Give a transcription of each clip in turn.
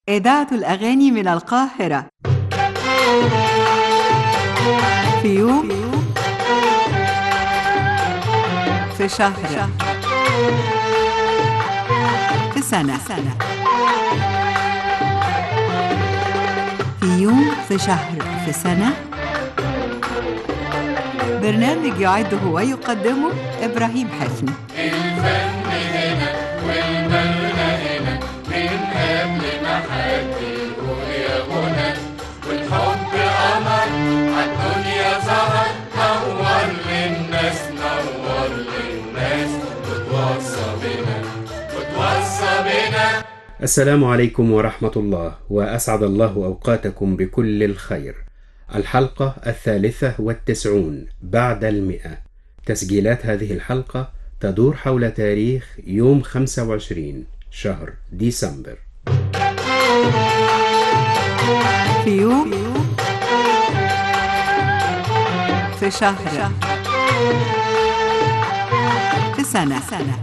إذاعة الأغاني من القاهرة في يوم في شهر في سنة في يوم في شهر في سنة برنامج يعده ويقدمه إبراهيم حفني الفن هنا والمغنى هنا من قبل ما حد يقول يا غنى والحب قمر عالدنيا ظهر نور للناس نور للناس وتوصى بنا وتوصى بنا السلام عليكم ورحمة الله وأسعد الله أوقاتكم بكل الخير الحلقة الثالثة والتسعون بعد المئة تسجيلات هذه الحلقة تدور حول تاريخ يوم 25 شهر ديسمبر في يوم في شهر في سنة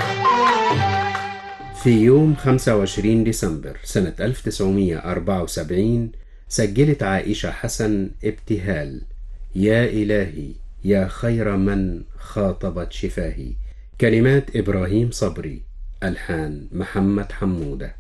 في يوم 25 ديسمبر سنة 1974 سجلت عائشة حسن ابتهال يا إلهي يا خير من خاطبت شفاهي كلمات إبراهيم صبري ألحان محمد حمودة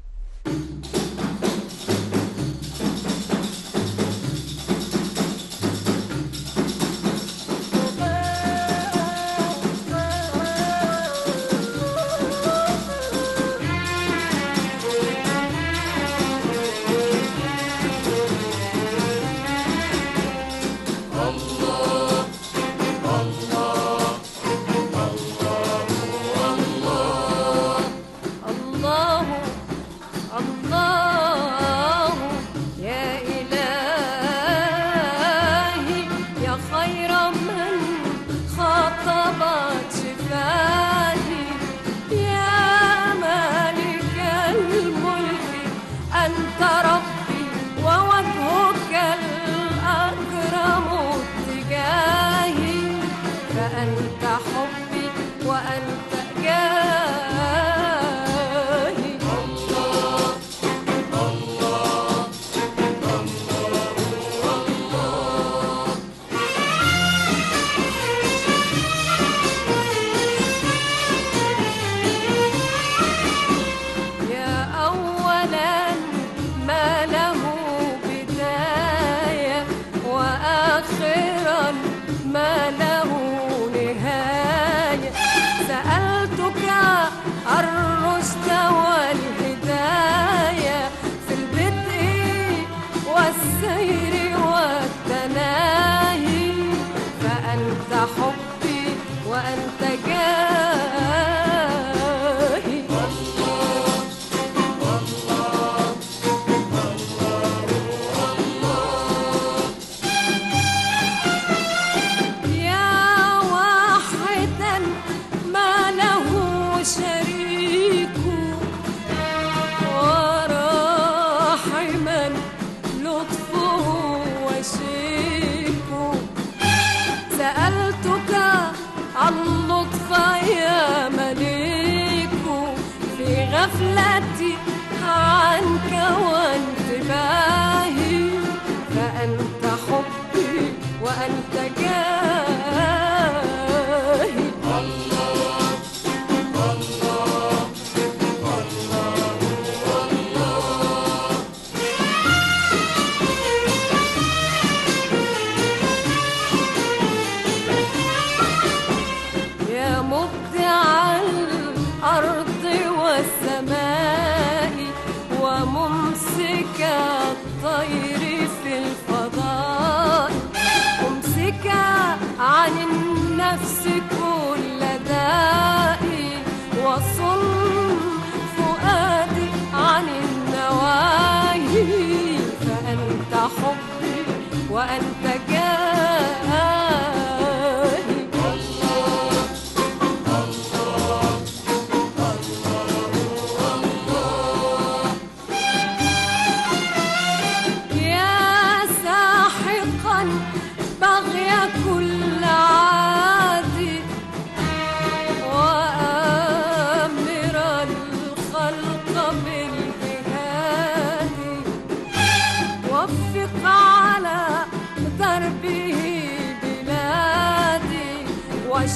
الله الله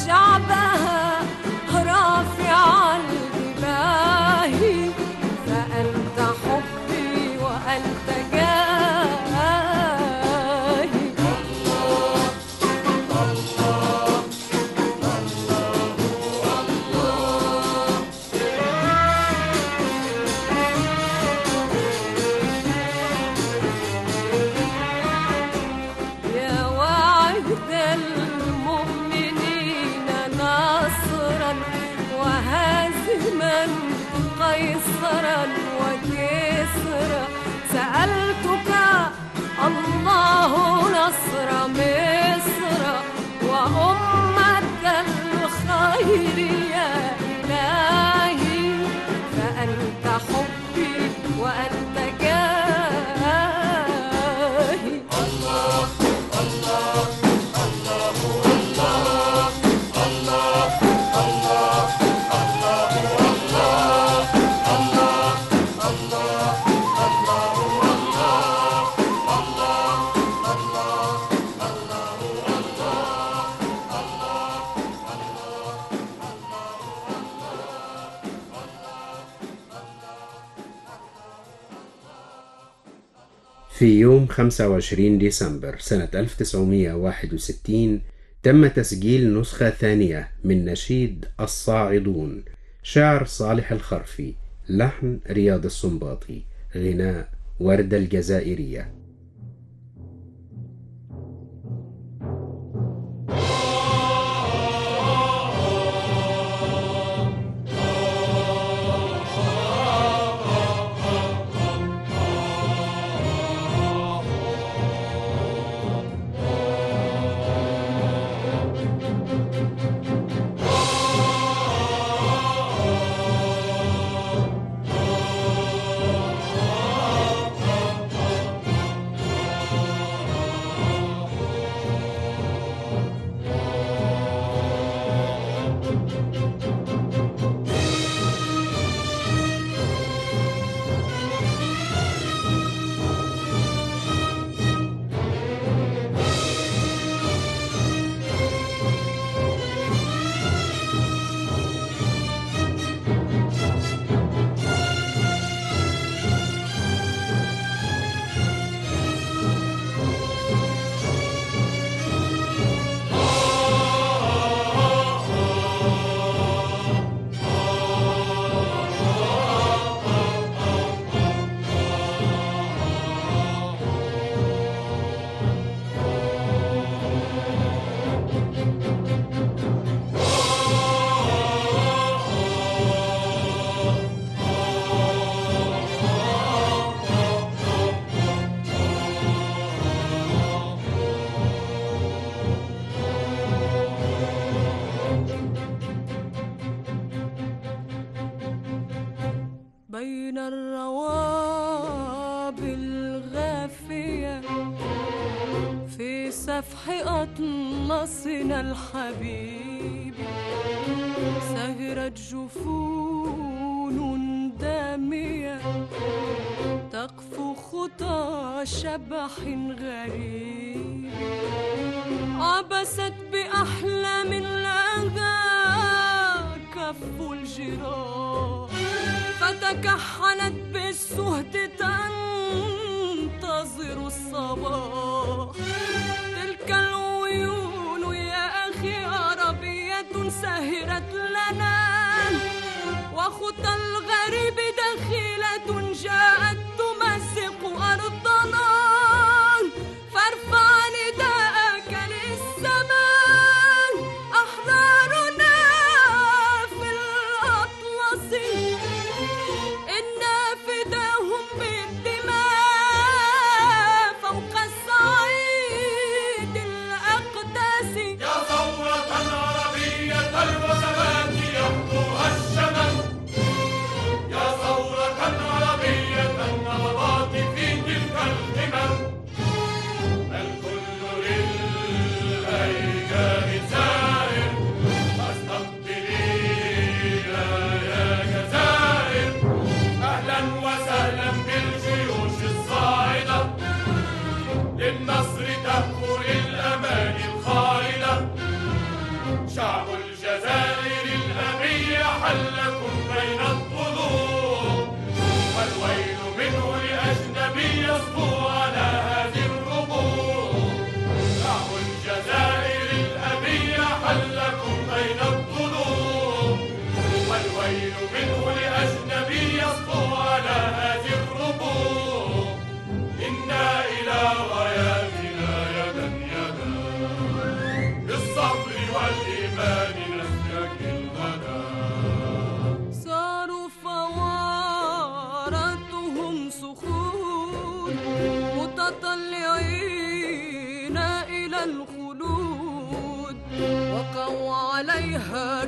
شعبها رافع الجباه فأنت حبي وأنت جاهي يا واعد المؤمنين ناصرا وهازما قيصرا وكسرا سألتك الله نصر مصر وأمة الخير يا إلهي فأنت حبي وأنت جاهي في يوم 25 ديسمبر سنة 1961 تم تسجيل نسخة ثانية من نشيد الصاعدون شعر صالح الخرفي لحن رياض السنباطي غناء وردة الجزائرية بين الروابي الغافية في سفح أطلسنا الحبيب سهرت جفون دامية تقفو خطى شبح غريب عبست بأحلام لها كف الجراح فتكحلت بالسهد تنتظر الصباح تلك العيون يا أخي عربية سهرت لنا وخطى الغريب دخيلة جاءت تمزق أرضنا فارفع نداءك للسماء أحرارنا في الأطلس إنا فداهم بالدماء فوق الصعيد الأقدس يا ثورة عربية الوثبات يحكوها الشمل يا بطل يعينا إلى الخلود وقوا عليها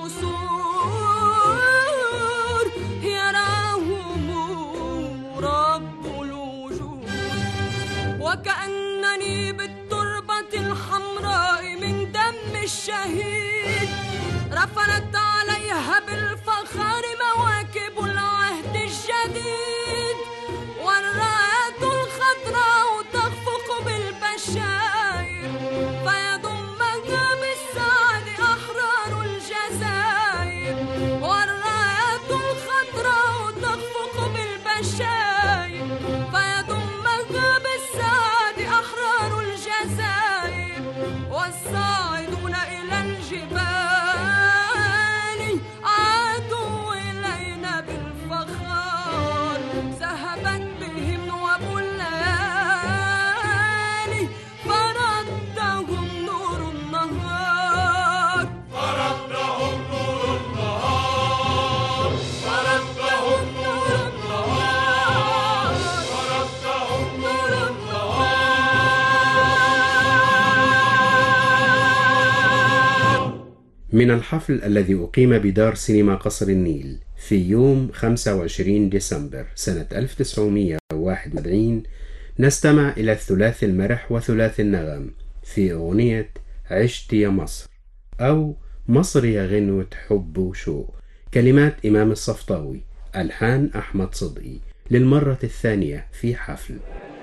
كالنسور يراهم رب الوجود وكأنني بالتربة الحمراء من دم الشهيد رفنت عليها بالفخار مواكب العهد الجديد والرايات الخضراء تخفق بالبشاير فيضمها بالسعد أحرار الجزائر والرايات الخضراء تخفق بالبشاير فيضمها بالسعد أحرار الجزائر والصاعدون إلى الجبال عادوا إلينا بالفخار ذهبت بهم وابو الليالي فردهم نور النهار فردهم نور النهار فردهم نور النهار فردهم نور النهار من الحفل الذي أقيم بدار سينما قصر النيل في يوم 25 ديسمبر سنة 1941 نستمع إلى الثلاث المرح وثلاث النغم في أغنية عشت يا مصر أو مصر يا غنوة حب وشوق كلمات إمام الصفطاوي ألحان أحمد صدقي للمرة الثانية في حفل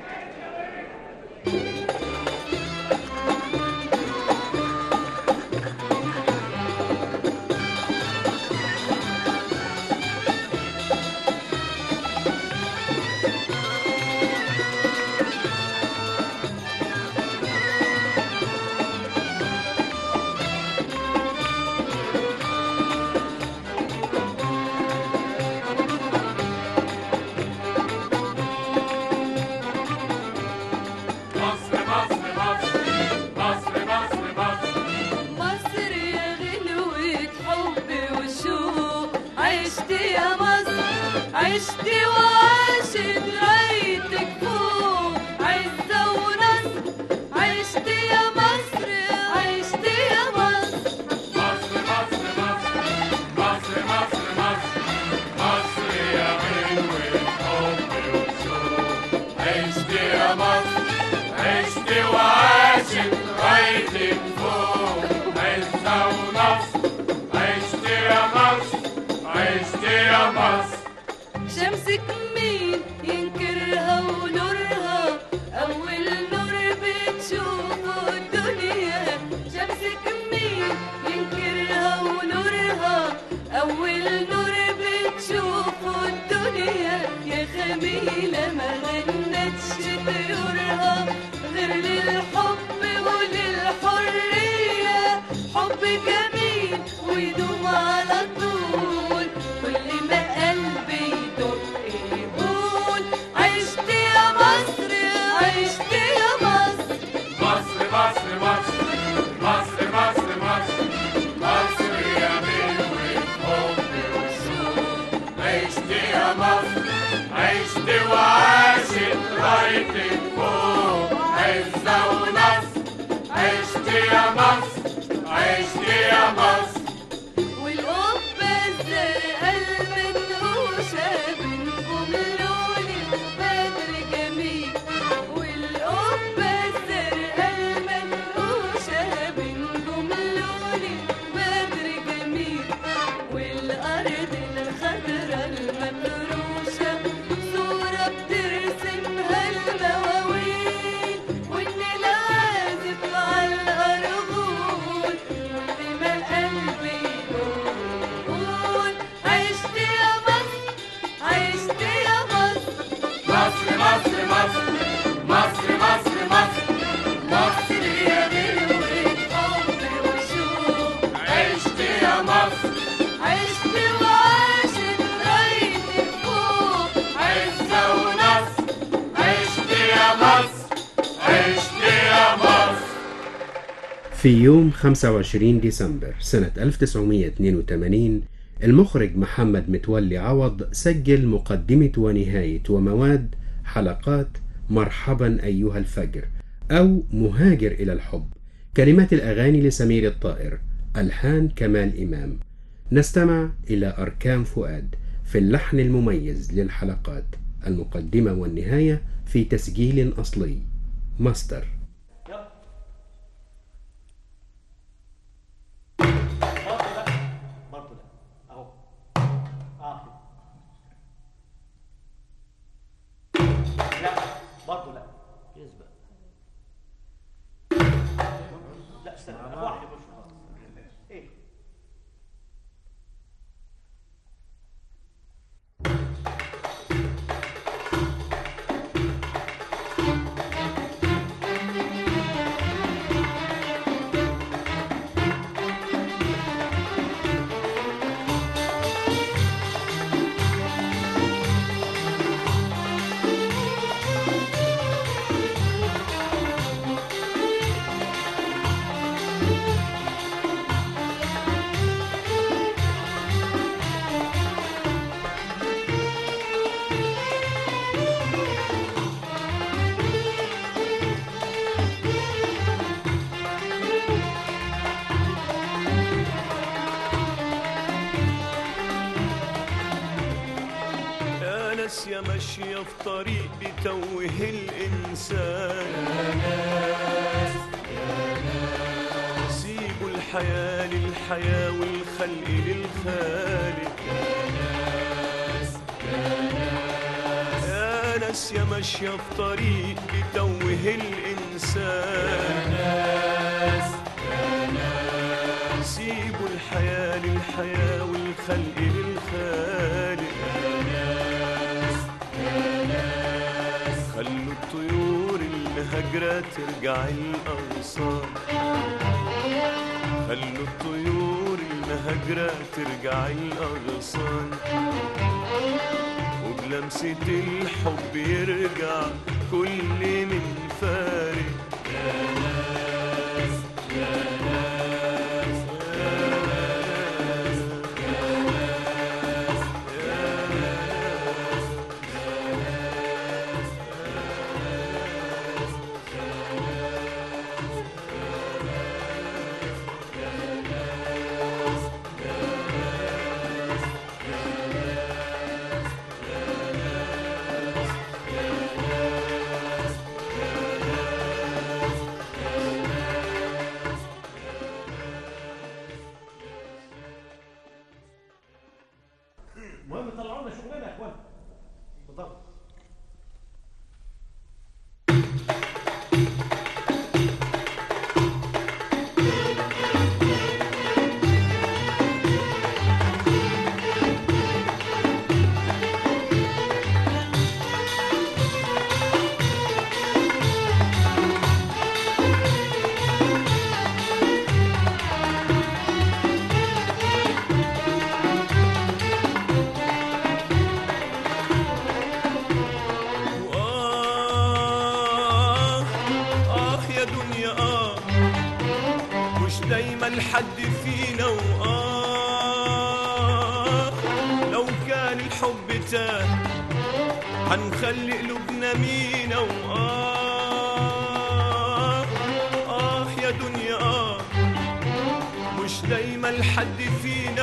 مصر مصر مصر مصر مصر مصر مصر يا غنوة حب وشوق عشت يا مصر عشت وعاشت رايتك فوق عزة ونصر عشت يا مصر عشت يا مصر مصر مصر مصر مصر مصر مصر مصر يا غنوة حب وشوق عشت يا مصر عشت وعاشت رايتك فوق عزة ونصر عشت يا مصر عشت يا مصر شمسك مين ينكرها ونورها أول نور بتشوفه الدنيا شمسك مين ينكرها ونورها أول نور بتشوفه الدنيا يا خميلة ما غنتش طيورها غير للحب وللحرية حب جميل ويدوم على طول كل ما قلبي يدق يقول عشت يا مصر عشت يا مصر مصر مصر مصر مصر مصر مصر مصر يا غنوة حب وشوق عشت يا مصر عشت وعاشت رايتك فوق عزة ونصر عشت يا مصر عشت يا مصر والقبة الزرقاء المنقوشة بنجوم لون البدر جميل والقبة الزرقاء المنقوشة بنجوم لون البدر جميل والأرض الخضراء المفروشة صورة بترسمها المواويل والنيل عازف على الأرجول كل ما قلبي يقول عشت يا مصر عشت يا مصر مصر مصر مصر مصر مصر مصر مصر يا غنوة حب وشوق عشت يا مصر عشت وعاشت رايتك فوق عزة ونصر عشت يا مصر عشت يا مصر في يوم 25 ديسمبر سنة 1982 المخرج محمد متولي عوض سجل مقدمة ونهاية ومواد حلقات مرحبا أيها الفجر أو مهاجر إلى الحب كلمات الأغاني لسمير الطائر ألحان كمال إمام نستمع إلى أركان فؤاد في اللحن المميز للحلقات المقدمة والنهاية في تسجيل أصلي ماستر برضه لا اهو اه لا برضه لا يسبق لا استنى أنا واحد ايه يا ناس يا ماشية في طريق بتوه الإنسان يا ناس يا ناس سيبوا الحياة للحياة والخلق للخالق يا ناس يا ناس يا ناس يا ماشية في طريق بتوه الإنسان يا ناس يا ناس سيبوا الحياة للحياة والخلق للخالق خلوا الطيور الهجرة ترجع الأغصان خلوا الطيور المهجرة ترجع الأغصان وبلمسة الحب يرجع كل من فارق يا ناس يا ناس يا ناس يا ناس المهم طلعوا لنا شغلنا يا اخوان بالضبط وآه آه يا دنيا آه مش دايما الحد فينا وآه لو كان الحب تاه هنخلي قلوبنا مينا وآه آه يا دنيا آه مش دايما الحد فينا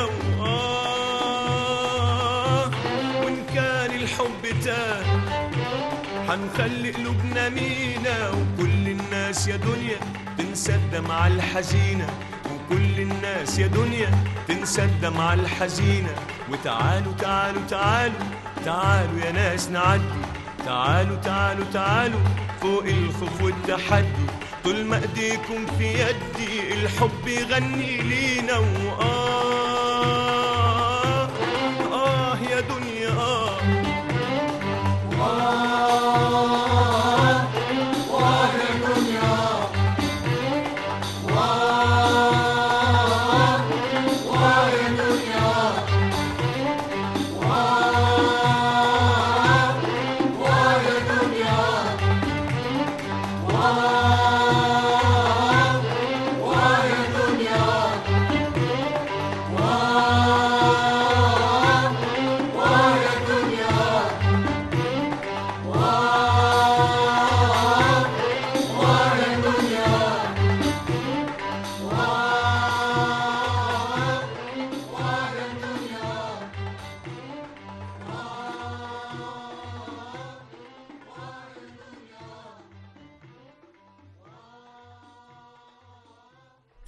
وآه وإن كان الحب تاه هنخلي قلوبنا مينا وكل الناس يا دنيا تنسى الدمعة الحزينة وكل الناس يا دنيا تنسى الدمعة الحزينة وتعالوا تعالوا تعالوا تعالوا يا ناس نعدي تعالوا تعالوا تعالوا فوق الخوف والتحدي طول ما ايديكم في يدي الحب يغني لينا وآه آه يا دنيا آه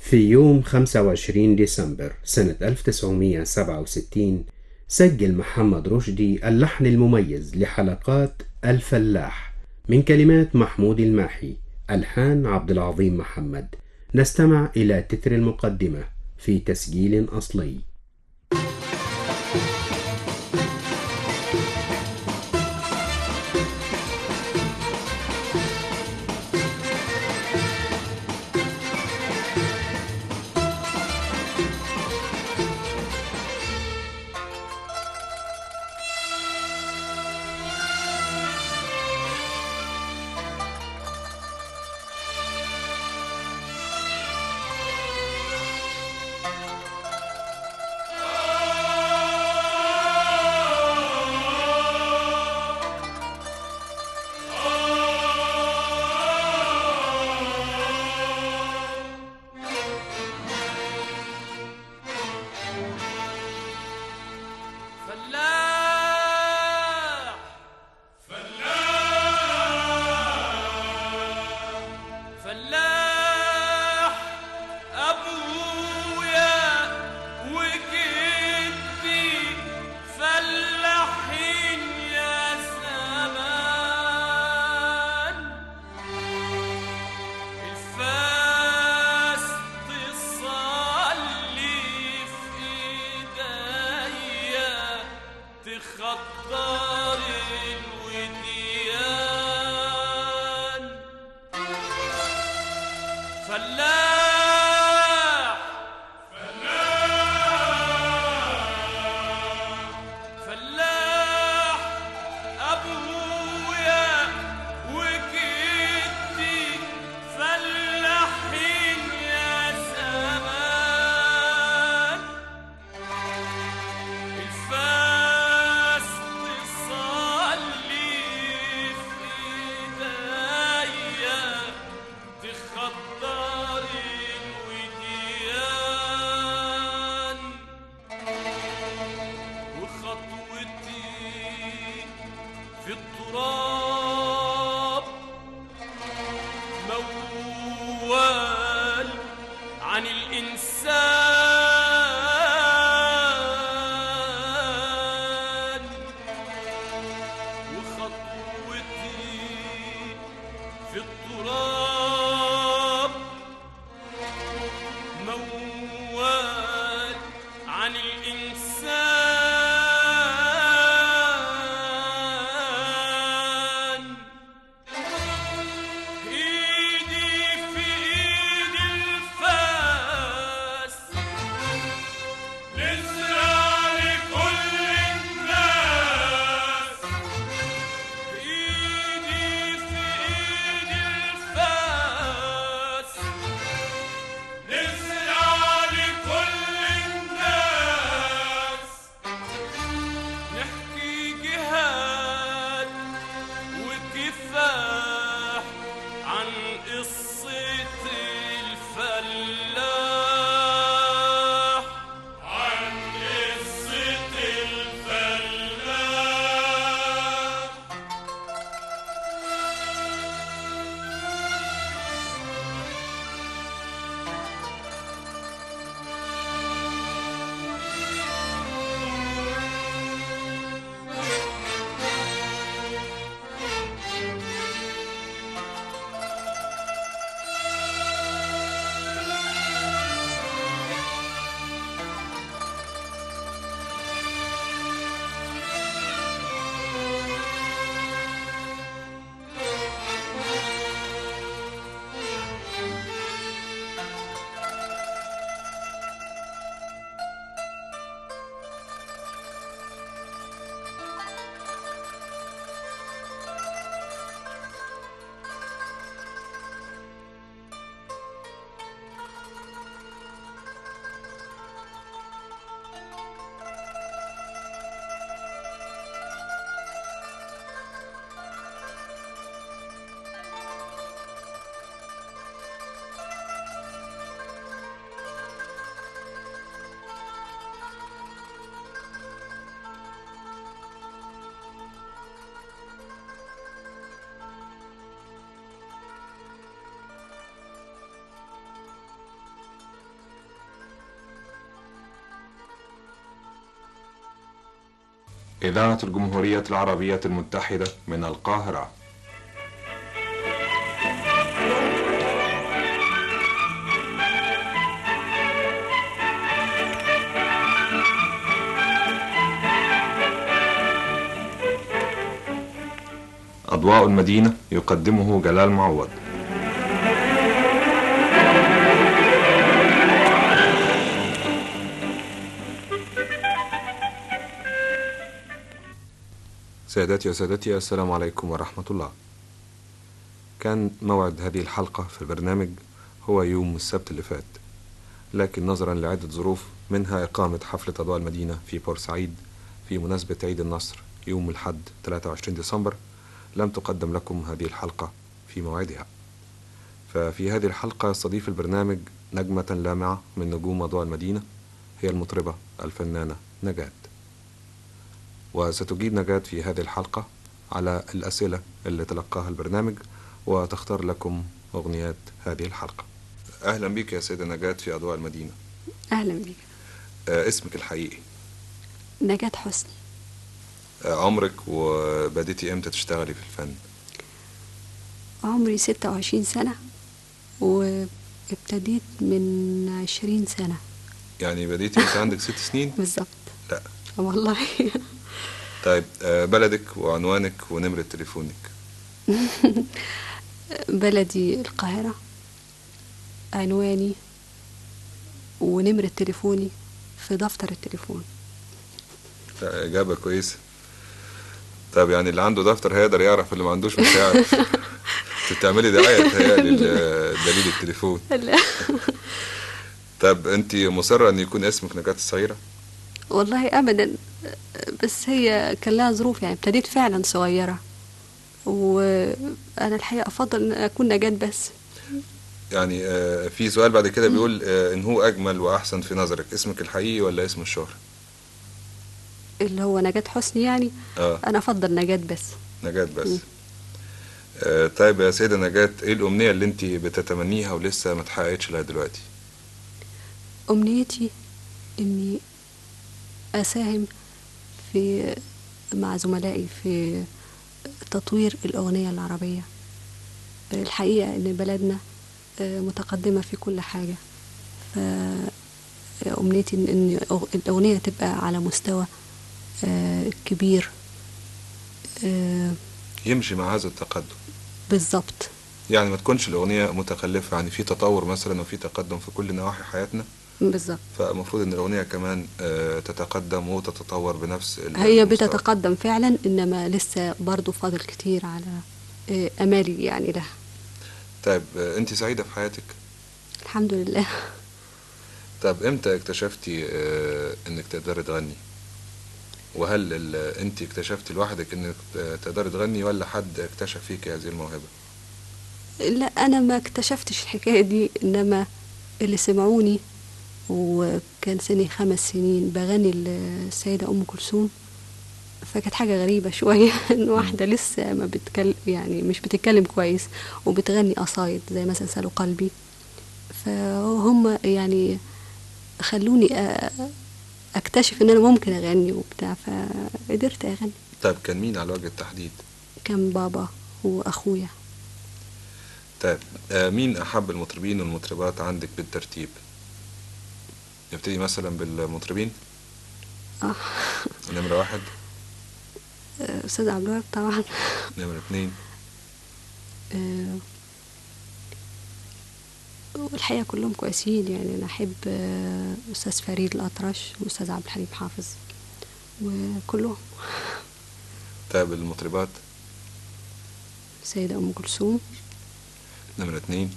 في يوم 25 ديسمبر سنة 1967 سجل محمد رشدي اللحن المميز لحلقات الفلاح من كلمات محمود الماحي ألحان عبد العظيم محمد نستمع إلى تتر المقدمة في تسجيل أصلي فلاح فلاح أبويا وجدي فلاحين يا زمان الفاس تصلي في ايديا تخطر الوديان فلاح فلاح أبويا وجدي فلاحين يا زمان الفاس تصلي في ايديا تخطر الوديان وخطوتي في التراب موال عن الإنسان وخطوتي في التراب موال عن الإنسان ايدي في ايد الفاس نزرع لكل الناس ايدي في ايد إذاعة الجمهورية العربية المتحدة من القاهرة أضواء المدينة يقدمه جلال معوض سادتي وسادتي السلام عليكم ورحمة الله كان موعد هذه الحلقة في البرنامج هو يوم السبت اللي فات لكن نظرا لعدة ظروف منها إقامة حفلة أضواء المدينة في بورسعيد في مناسبة عيد النصر يوم الحد 23 ديسمبر لم تقدم لكم هذه الحلقة في موعدها ففي هذه الحلقة يستضيف البرنامج نجمة لامعة من نجوم أضواء المدينة هي المطربة الفنانة نجاة وستجيب نجاة في هذه الحلقة على الأسئلة اللي تلقاها البرنامج وتختار لكم أغنيات هذه الحلقة أهلا بك يا سيدة نجاة في أضواء المدينة أهلا بك آه اسمك الحقيقي نجاة حسني آه عمرك وبديتي إمتى تشتغلي في الفن عمري ستة وعشرين سنة وابتديت من عشرين سنة يعني بديتي أنت عندك ست سنين بالظبط لا والله طيب آه بلدك وعنوانك ونمرة تليفونك بلدي القاهرة عنواني ونمرة تليفوني في دفتر التليفون لا إجابة كويسة طب يعني اللي عنده دفتر هيقدر يعرف اللي ما عندوش مش هيعرف انت بتعملي دعاية تهيألي دليل التليفون لا طب انت مصرة ان يكون اسمك نجاة الصغيرة والله أبدا بس هي كان لها ظروف يعني ابتديت فعلا صغيرة وأنا الحقيقة أفضل أن أكون نجاة بس يعني آه، في سؤال بعد كده بيقول آه، ان هو اجمل واحسن في نظرك اسمك الحقيقي ولا اسم الشهرة اللي هو نجاة حسني يعني اه أنا أفضل نجاة بس نجاة بس مم. آه، طيب يا سيدة نجاة ايه الامنية اللي انت بتتمنيها ولسه ما اتحققتش لغاية دلوقتي أمنيتي إني أساهم في مع زملائي في تطوير الأغنية العربية الحقيقة إن بلدنا آه، متقدمة في كل حاجة فأمنيتي إن إن أغ- الأغنية تبقى على مستوى آه، كبير آه، يمشي مع هذا التقدم بالظبط يعني ما تكونش الاغنية متخلفة يعني في تطور مثلا وفي تقدم في كل نواحي حياتنا بالظبط فالمفروض ان الاغنية كمان آه، تتقدم وتتطور بنفس ال- هي المستوى. بتتقدم فعلا إنما لسه برضو فاضل كتير على آه، أمالي يعني لها طيب آه، انت سعيدة في حياتك الحمد لله طب امتى اكتشفتي آه، انك تقدري تغني وهل ال- انت اكتشفتي لوحدك انك آه، تقدري تغني ولا حد اكتشف فيك هذه الموهبة لا انا ما اكتشفتش الحكايه دي انما اللي سمعوني وكان سني خمس سنين بغني السيده ام كلثوم فكانت حاجه غريبه شويه ان واحده لسه ما بتكلم يعني مش بتتكلم كويس وبتغني قصايد زي مثلا سالوا قلبي فهم يعني خلوني أ- اكتشف ان انا ممكن اغني وبتاع فقدرت اغني طيب كان مين على وجه التحديد كان بابا واخويا طيب آه، مين احب المطربين والمطربات عندك بالترتيب نبتدي مثلا بالمطربين اه نمرة واحد استاذ عبد الوهاب طبعا نمرة اتنين آه، والحقيقة كلهم كويسين يعني أنا أحب آه، أستاذ فريد الأطرش وأستاذ عبد الحليم حافظ وكلهم طيب المطربات السيدة أم كلثوم نمرة اتنين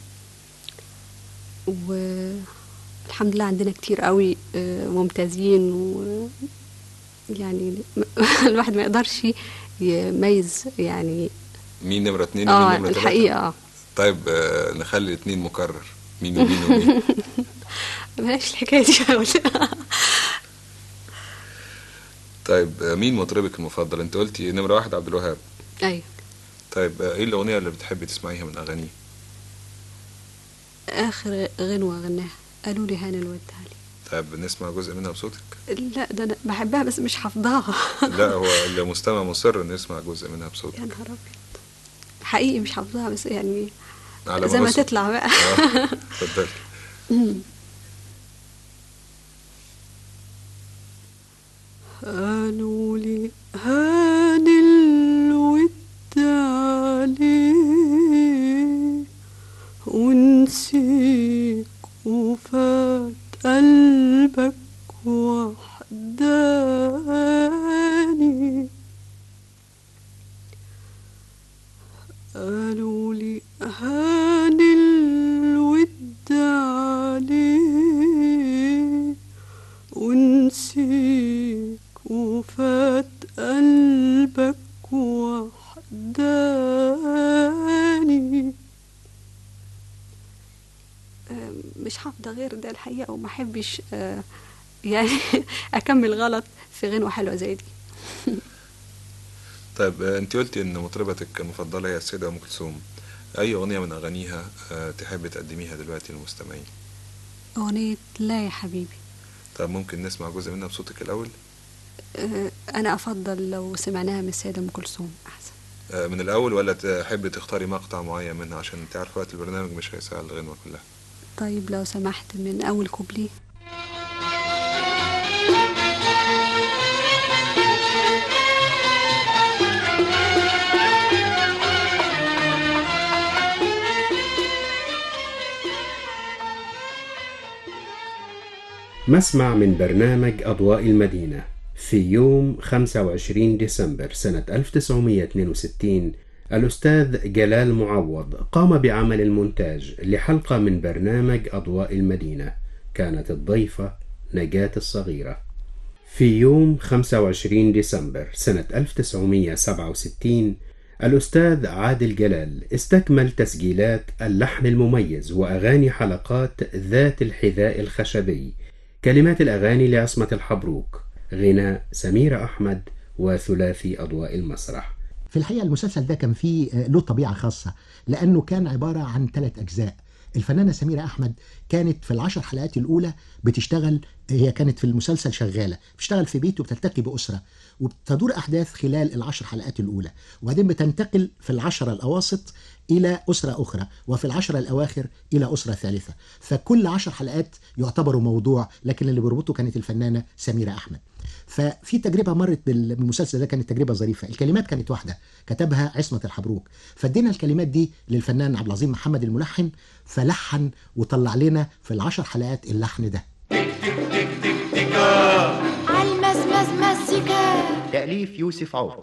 والحمد لله عندنا كتير قوي آه، ممتازين و يعني الواحد ما يقدرش يميز يعني مين نمرة اتنين ومين اه نمرة تلاتة الحقيقة اه طيب آه، نخلي اتنين مكرر مين ومين ومين بلاش الحكاية دي أوي. طيب آه، مين مطربك المفضل انت قلتي نمرة واحد عبد الوهاب أيوة طيب آه، ايه الاغنية اللي بتحبي تسمعيها من اغانيه آخر غنوة غناها قالوا لي هاني الودها لي طيب نسمع جزء منها بصوتك لا ده انا بحبها بس مش حافظاها لا هو المستمع مصر نسمع جزء منها بصوتك يا نهار ابيض حقيقي مش حافظاها بس يعني على زي ما بص- تطلع بقى آه، اتفضلي قالوا لي هان الود عليه ونسيك وفات قلبك وحداني قالوا لي هان الود عليه ونسيك وفات قلبك وحداني آه، مش حافظة غير ده الحقيقة وما أحبش آه، يعني أكمل غلط في غنوة حلوة زي دي طيب آه، انت قلتي ان مطربتك المفضله هي السيده ام كلثوم اي اغنيه من اغانيها آه، تحب تقدميها دلوقتي للمستمعين أغنية لا يا حبيبي طب ممكن نسمع جزء منها بصوتك الاول آه، أنا أفضل لو سمعناها من السيدة أم كلثوم أحسن آه، من الاول ولا تحبي تختاري مقطع معين منها عشان انت عارفه وقت البرنامج مش هيسع الغنوه كلها طيب لو سمحت من أول كوبليه مسمع من برنامج أضواء المدينة في يوم 25 ديسمبر سنة 1962 الأستاذ جلال معوض قام بعمل المونتاج لحلقة من برنامج أضواء المدينة كانت الضيفة نجاة الصغيرة في يوم 25 ديسمبر سنة 1967 الأستاذ عادل جلال استكمل تسجيلات اللحن المميز وأغاني حلقات ذات الحذاء الخشبي كلمات الأغاني لعصمة الحبروك غناء سميرة أحمد وثلاثي أضواء المسرح في الحقيقة المسلسل ده كان فيه آه، له طبيعة خاصة لأنه كان عبارة عن ثلاث أجزاء الفنانة سميرة أحمد كانت في العشر حلقات الأولى بتشتغل هي كانت في المسلسل شغالة بتشتغل في بيت وبتلتقي بأسرة وبتدور أحداث خلال العشر حلقات الأولى وبعدين بتنتقل في العشرة الأواسط إلى أسرة أخرى وفي العشرة الأواخر إلى أسرة ثالثة فكل عشر حلقات يعتبروا موضوع لكن اللي بيربطه كانت الفنانة سميرة أحمد ففي تجربه مرت بال- بالمسلسل ده كانت تجربه ظريفه الكلمات كانت واحده كتبها عصمه الحبروك فادينا الكلمات دي للفنان عبد العظيم محمد الملحن فلحن وطلع لنا في العشر حلقات اللحن ده عالمزمز مزيكا تأليف يوسف عوف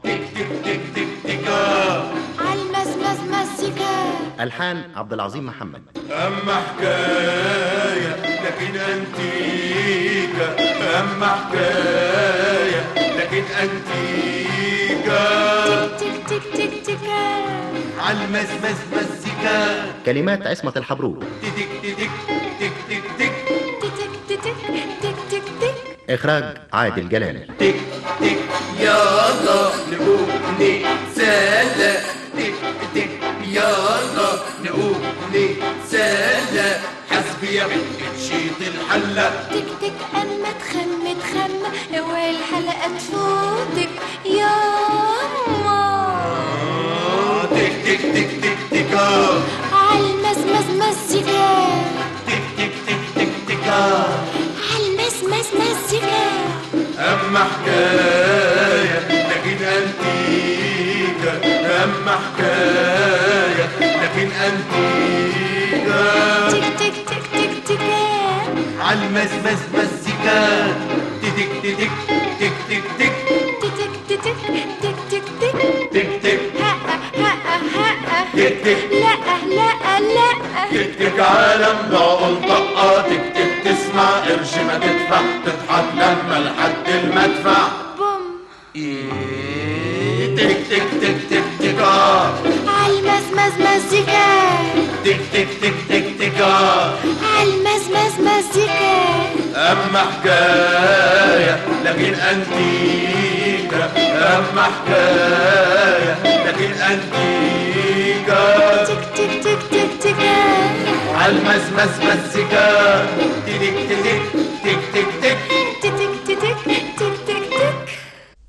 عالمزمز مزيكا ألحان عبد العظيم محمد أما حكاية لكن أنتيكا أما حكاية لكن أنتيكا تك تك تك تكا عالمزمز مزيكا كلمات عصمة الحبروك تك تك تك تك تك تك تك تك تك تك إخراج عادل جلال تك تك يلا نقوم نتسلى تك تك يلا نقوم نتسلى حسبي يا بنت شيط الحلة تك تك أما تخم تخم اوعي الحلقة تفوتك ياما تك تك تك تك تك عالمزمز مزيكا تك تك تك تك تك عالمزمز مزيكا أما حكاية لكن أنتيكا أما حكاية لكن أنتيكا تك تك تك تك تك عالمزمز مزيكا تك تك تك تك تك تك تك تك تك تك تك تك تك هقة هقة هقة تك تك لا لا لا تك تك عالم بعقل طقة تك تك تسمع قرش ما تدفع تضحك لما لحد المدفع بوم إيه، تك تك تك تك تك آه. عالمزمز مزيكا تك تك تك تك تك آه. عالمزمز مزيكا أما حكاية لكن أنتيكا أما حكاية لكن أنتيكا تك تك تك تك تك عالمزمز مزيكا تك تك تك تك تك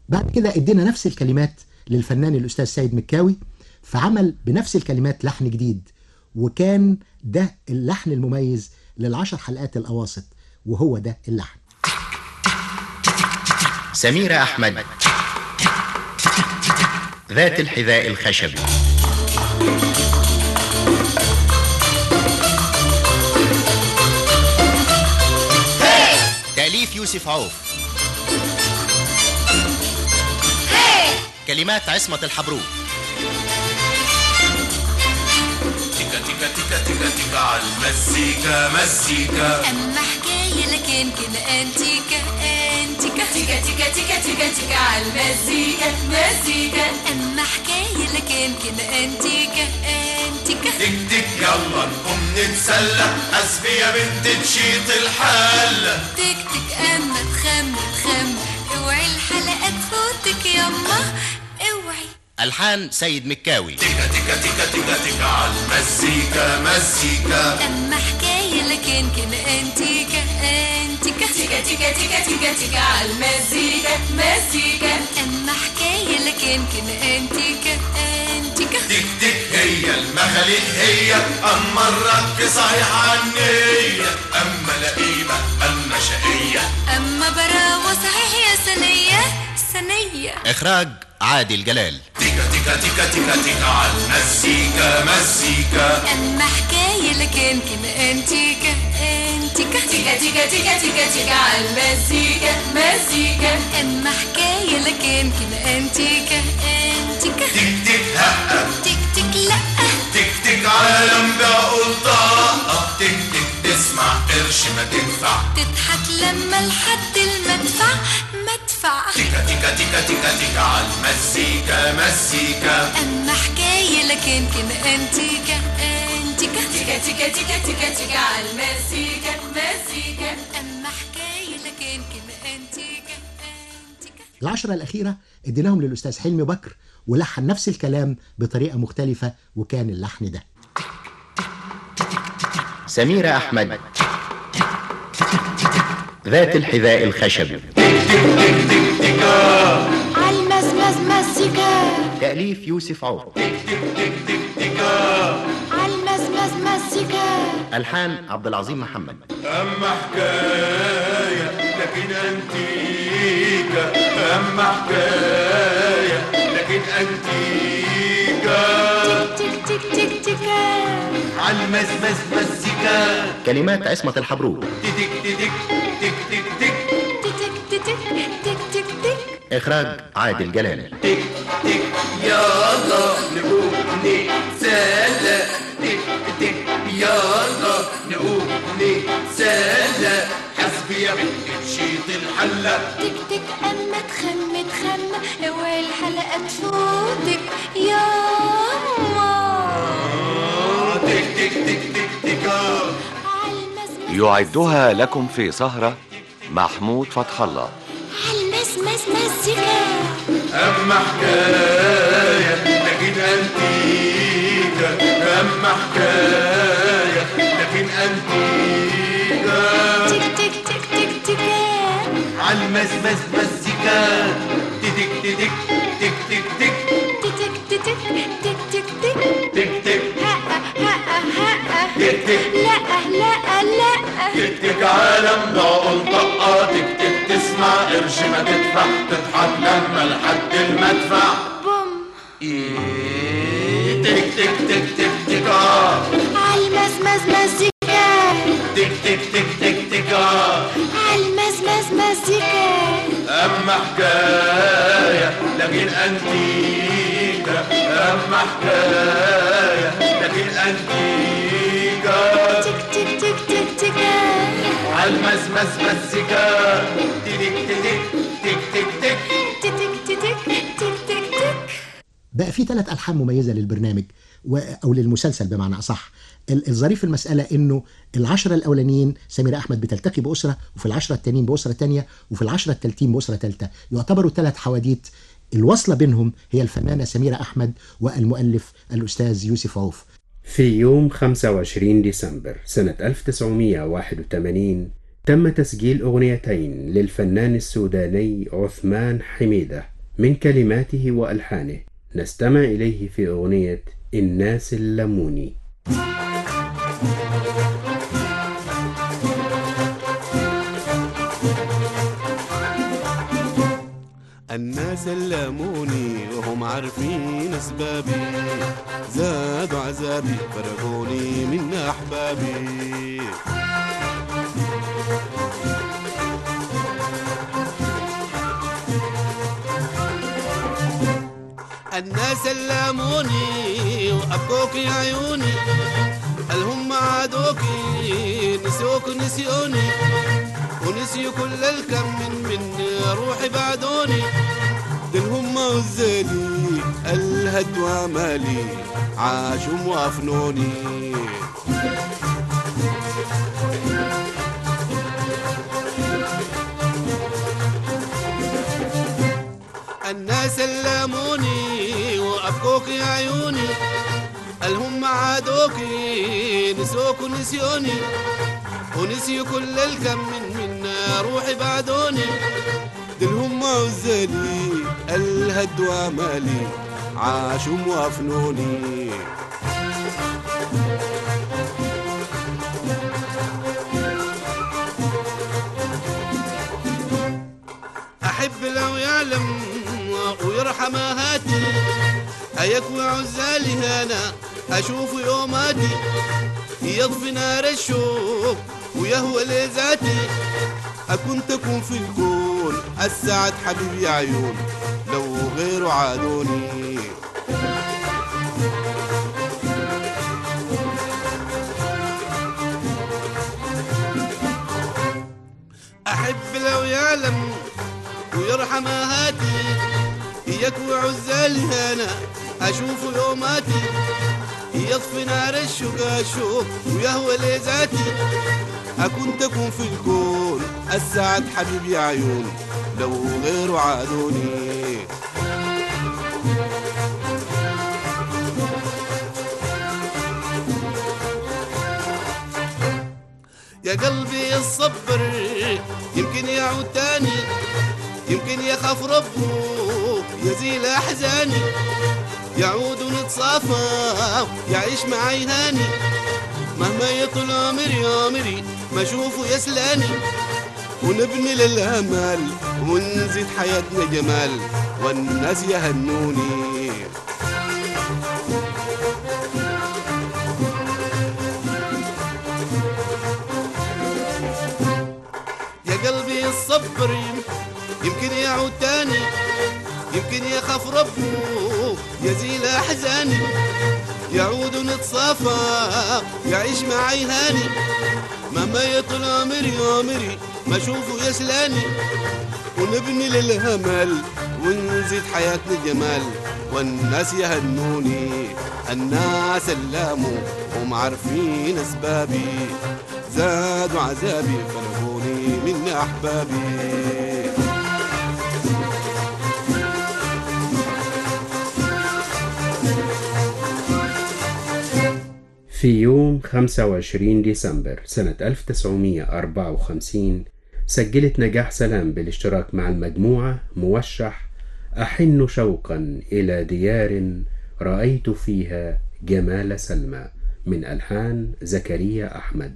بعد كده ادينا نفس الكلمات للفنان الاستاذ سيد مكاوي فعمل بنفس الكلمات لحن جديد وكان ده اللحن المميز للعشر حلقات الاواسط وهو ده اللحن سميرة أحمد ذات الحذاء الخشبي تأليف يوسف عوف كلمات عصمة الحبروك تيكا تيكا تيكا تيكا تيكا على المزيكا مزيكا أما حكاية لكن كده أنتيكا أنتيكا تيكا تيكا تيكا تيكا تيكا على المزيكا مزيكا أما حكاية لكن كده أنتيكا أنتيكا تك تك يلا نقوم نتسلى حسبي يا بنت تشيط الحلة تك تك أما تخم تخم اوعي الحلقة تفوتك يما اوعي ألحان سيد مكاوي تيكا تيكا تيكا تيكا تيكا على المزيكا مزيكا أما حكاية لكن كده أنتيكا أنتيكا تيكا تيكا تيكا تيكا تيكا على المزيكا مزيكا أما حكاية لكن كده أنتيكا أنتيكا تك تك هي المخاليق هي أما الرك صحيح عنية أما لئيمة أما شقية أما براوة صحيح يا سنية سنية إخراج عادل جلال تيكا تيكا تيكا تيكا تيكا على المزيكا مزيكا أما حكاية لكن كده أنتيكا أنتيكا تيكا تيكا تيكا تيكا تيكا على المزيكا مزيكا أما حكاية لكن كده أنتيكا أنتيكا تك تك هقة تك تك لأ تك تك عالم بقول طاقة تك تك تسمع قرش ما تنفع تضحك لما لحد المدفع مدفع تيكا تيكا تيكا تيكا تيكا على المزيكا مزيكا أما حكاية لكن كده أنتيكا أنتيكا تيكا تيكا تيكا تيكا تيكا على المزيكا مزيكا أما حكاية لكن كده أنتيكا أنتيكا العشرة الأخيرة اديناهم للأستاذ حلمي بكر ولحن نفس الكلام بطريقة مختلفة وكان اللحن ده سميرة أحمد ذات الحذاء الخشبي عالمزمز مزيكا تأليف يوسف عوف عالمزمز مزيكا ألحان عبد العظيم محمد أما حكاية لكن أنتيكا أما حكاية لكن أنتيكا تك تك تك تكا عالمزمز مزيكا كلمات عصمة الحبروك تك تك تك تك تك تك تك تك تك تك تك إخراج عادل جلال تك تك يلا نقوم نتسلى تك تك يلا نقوم نتسلى حسبي يا بنت تشيط الحلة تك تك أما تخم تخم اوعي الحلقة تفوتك ياما تك تك تك تك تك عالمزمز يعدها لكم في سهرة محمود فتح الله عالمزمز مزيكا أما حكاية لكن أنتيكا أما حكاية لكن أنتيكا تك تك تك تك تكا عالمزمز مزيكا تك تك تك تك تك تك تك تك تك تك تك تك تك هقة هقة هقة تك تك لا لا لا تك تك عالم بعقل طقة تك تك تسمع قرش ما تدفع تضحك لما لحد المدفع بوم إيه، تك تك تك تك تك آه. عالمزمز مزيكا تك تك تك تك تك آه. عالمزمز مزيكا أما حكاية لكن أنتيكا أما حكاية لكن أنتيكا تك تك تك تك تكا عالمزمز مزيكا تك تك تك تك تك تك تك تك تك تك تك بقى في ثلاث ألحان مميزة للبرنامج و... أو للمسلسل بمعنى أصح ال- الظريف في المسألة إنه العشرة الأولانيين سميرة أحمد بتلتقي بأسرة وفي العشرة التانيين بأسرة تانية وفي العشرة التالتين بأسرة تالتة يعتبروا ثلاث حواديت الوصلة بينهم هي الفنانة سميرة أحمد والمؤلف الأستاذ يوسف عوف في يوم 25 ديسمبر سنة 1981 تم تسجيل أغنيتين للفنان السوداني عثمان حميدة من كلماته وألحانه نستمع إليه في أغنية الناس اللموني الناس اللاموني وهم عارفين اسبابي زادوا عذابي فرقوني من احبابي الناس اللاموني وابكوك يا عيوني الهم عادوكي نسوك نسيوني ونسيوا كل الكم من من روحي بعدوني دل هم وزالي الهد وامالي عاشوا وافنوني الناس اللاموني وابكوك يا عيوني الهم عادوكي نسوك ونسيوني ونسيوا كل الكم من من روحي بعدوني دل هم وزالي الهد وامالي عاشوا وافنوني احب لو يعلم ويرحم هاتي ايكوى عزالي هنا اشوف يوماتي يطفي نار الشوق ويهوى لذاتي أكون تكون في الكون السعد حبيبي عيون لو غيره عادوني أحب لو يعلم ويرحم هاتي يكوي عزالي هنا أشوف يوماتي يطفي نار الشوق الشوق ويهوى لذاتي أكون تكون في الكون السعد حبيبي عيون لو غيره عادوني يا قلبي الصبر يمكن يعود تاني يمكن يخاف ربه يزيل أحزاني يعود ونتصافى يعيش معي هاني مهما يطول عمري عمري ما اشوفه يسلاني ونبني للامال ونزيد حياتنا جمال والناس يهنوني يا قلبي الصبر يمكن يعود تاني يمكن يخاف ربه يزيل احزاني يعود نتصافى يعيش معي هاني مهما يطول عمري عمري ما اشوفه يسلاني ونبني للهمل ونزيد حياتنا جمال والناس يهنوني الناس اللاموا هم عارفين اسبابي زادوا عذابي فرقوني من احبابي في يوم 25 ديسمبر سنة 1954 سجلت نجاح سلام بالاشتراك مع المجموعة موشح أحن شوقا إلى ديار رأيت فيها جمال سلمى من ألحان زكريا أحمد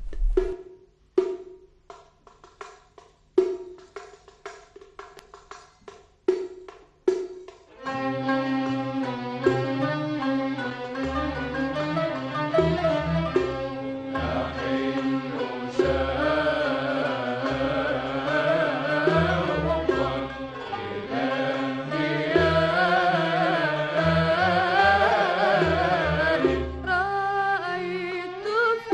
رأيت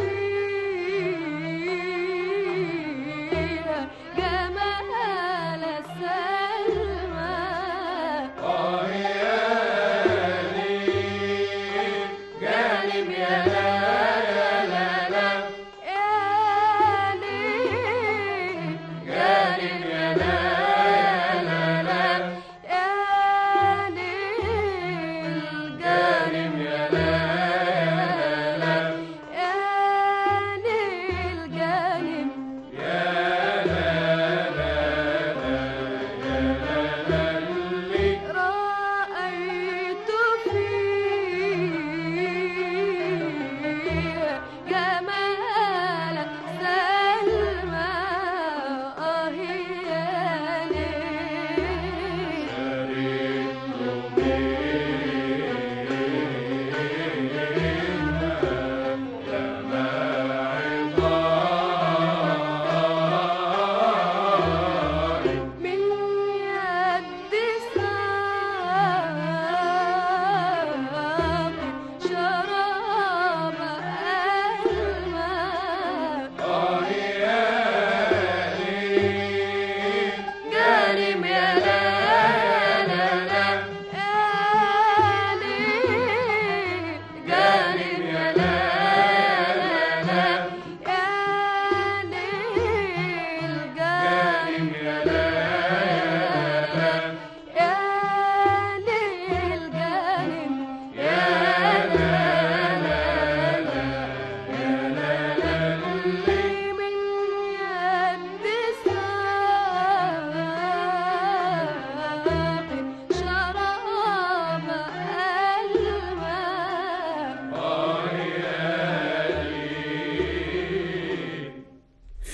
فيها جمال السلمى جانب يا لا يا لا لا يا ليل جانب يا لا يا لا لا يا ليل جانب يا لا يا لا لا يا ليل جانب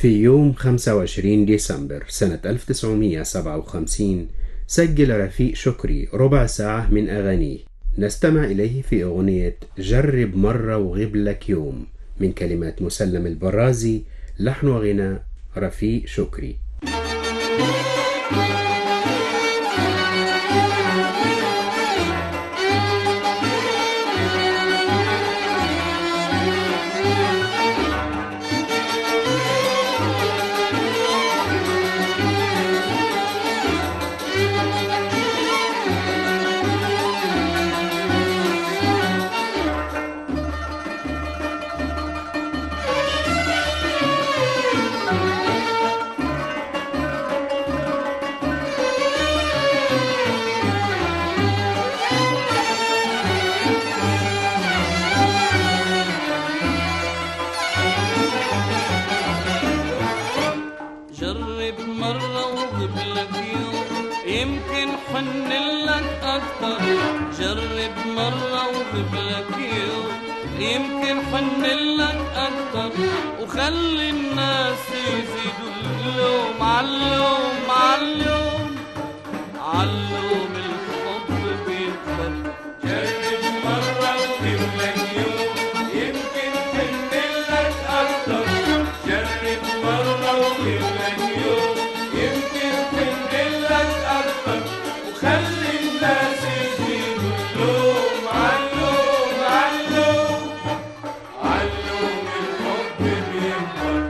في يوم 25 ديسمبر سنة 1957 سجل رفيق شكري ربع ساعة من أغانيه نستمع إليه في أغنية جرب مرة وغيب لك يوم من كلمات مسلم البرازي لحن وغناء رفيق شكري جرب مرة وجيب لك يوم يمكن حن لك أكتر جرب مرة وجيب لك يوم يمكن حن لك أكتر وخلي الناس يزيدوا اللوم علوم علوم علوم الحب بيكتر جرب مرة وجيب لك يوم يمكن حن لك أكتر جرب مرة وجيب لك يوم يمكن حن لك أكتر وخلي الناس يزيدوا اللوم علوم علوم علوم الحب بيكبر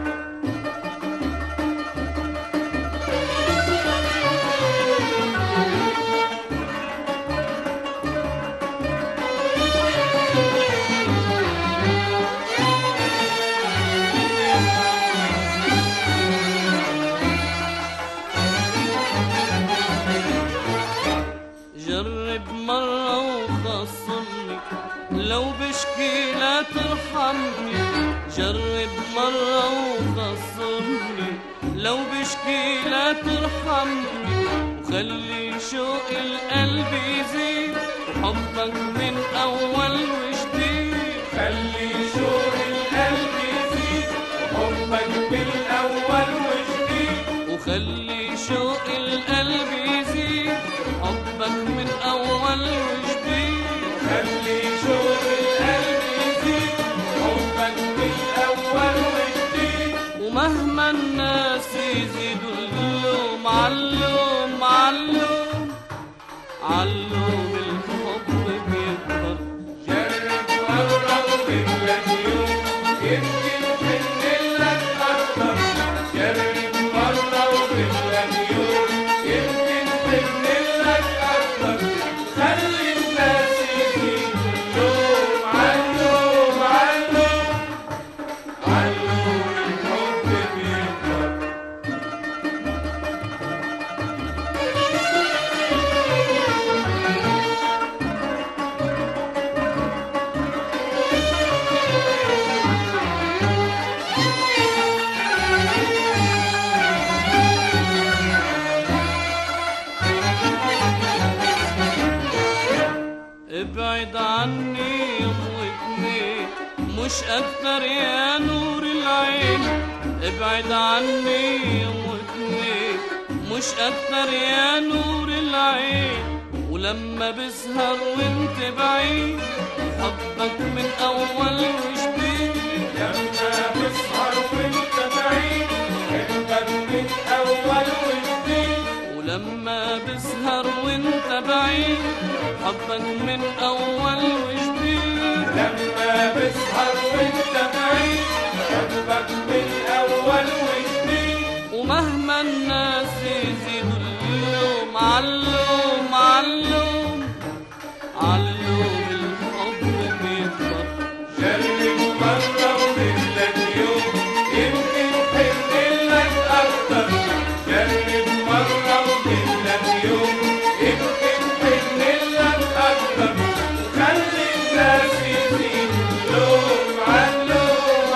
جرب مرة وخصمني لو بشكي لا ترحمني جرب مرة وخصمني لو بشكي لا ترحمني وخلي شوق القلب يزيد وحبك من أول وجديد خلي شوق القلب يزيد وحبك من أول وجديد وخلي شوق القلب يزيد حبك من أول وجديد خلي شوق القلب يزيد حبك من أول وجديد ومهما الناس يزيدوا اللوم علوم علوم علوم الحب بيكبر جرب مرة وجيب لك يوم يمكن حن لك أكتر جرب مرة وجيب لك يوم يمكن حن لك أكتر خلي الناس يزيدوا اللوم علوم علوم علوم الحب بيكبر ابعد عني يوم واتنين مش اكتر يا نور العين ابعد عني يوم واتنين مش اكتر يا نور العين ولما بسهر وانت بعيد حبك من اول وجديد لما بسهر وانت بعيد حبك من اول وجديد ولما بسهر وانت بعيد حبك من اول وجديد لما بسهر وانت بعيد حبك من اول وجديد ومهما الناس يزيدوا اللوم علوم علوم علوم الحب بيكبر جرب مرة وجيب لك يوم يمكن حن لك أكتر جرب مرة وجيب لك يوم يمكن حن لك أكتر وخلي الناس يزيدوا اللوم علوم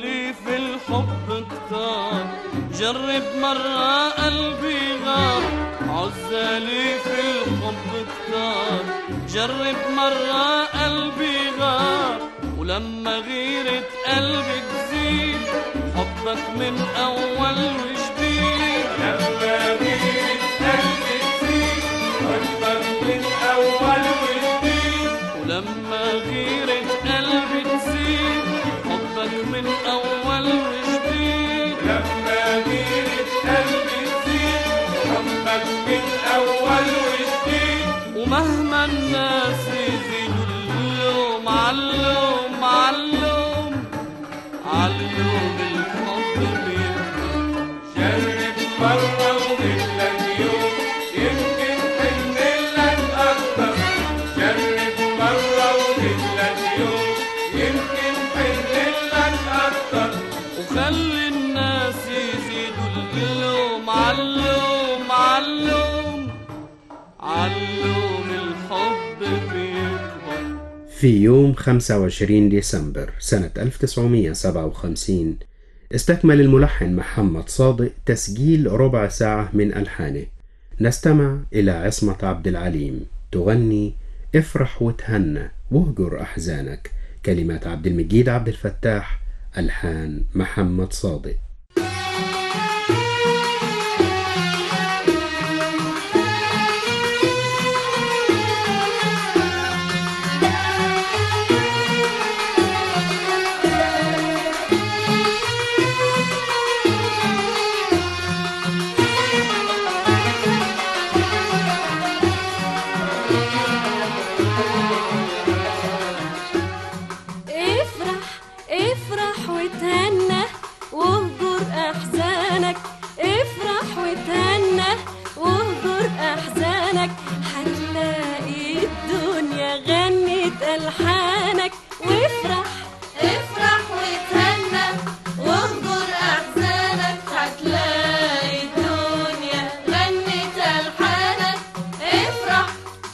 عزالي في الحب كتار جرب مرة قلبي غار عزالي في الحب كتار جرب مرة قلبي غار ولما غيرة قلبي تزيد حبك من أول وجديد لما غيرة قلبي تزيد حبك من أول وجديد ولما غيرة قلبي تزيد حبك من أول وجديد لما غيرة قلبي تزيد حبك من أول وجديد ومهما الناس يزيدوا اللوم علوم علوم علوم الحب بيكبر جرب مرة ومثلك يوم يمكن تنزلك أكتر جرب مرة ومثلك يوم يمكن تنزلك أكتر وخلي الناس يزيدوا اللوم علوم علوم علوم الحب بيكبر في يوم 25 ديسمبر سنة 1957 استكمل الملحن محمد صادق تسجيل ربع ساعة من ألحانه نستمع إلى عصمة عبد العليم تغني افرح وتهنى واهجر أحزانك كلمات عبد المجيد عبد الفتاح ألحان محمد صادق افرح افرح وتهنى واهجر احزانك افرح وتهنى واهجر احزانك هتلاقي الدنيا غنت الحانك وافرح افرح وتهنى واهجر احزانك هتلاقي الدنيا غنت الحانك افرح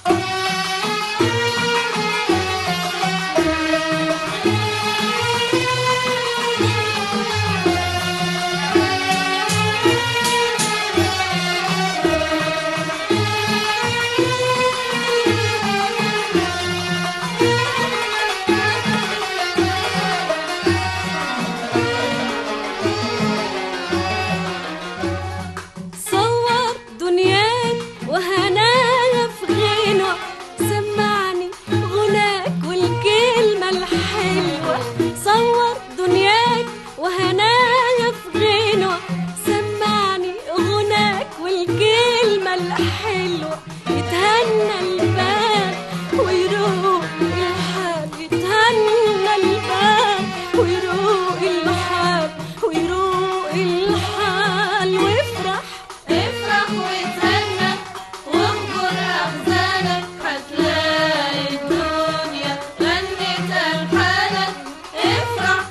صور دنياك وهنايا في غنى سمعني غناك والكلمة الحلوة صور دنياك وهنايا في غنى سمعني غناك والكلمة الحلوة يتهنى البال ويروق الحال يتهنى البال ويروق الحال ويروق الحال وافرح افرح وتهنى واهجر احزانك هتلاقي الدنيا غنت الحانك افرح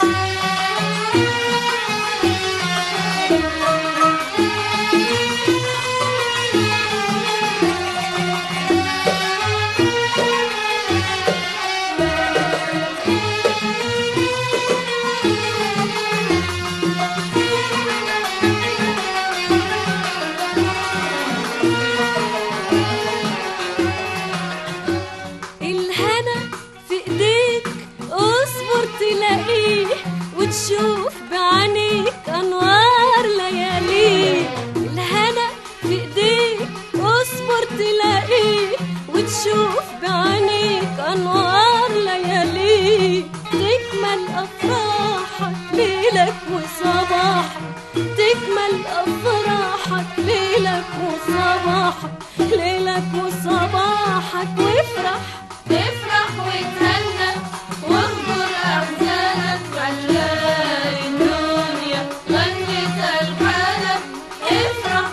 الهنا في ايديك اصبر تلاقيه وتشوف بعينيك انوار لياليه الهنا في ايديك اصبر تلاقيه وتشوف بعينيك انوار لياليه تكمل افراحك ليلك وصباحك تكمل افراحك ليلك وصباحك ليلك وصباحك وافرح افرح وتهنى واهجر احزانك هتلاقي الدنيا غنت الحانك افرح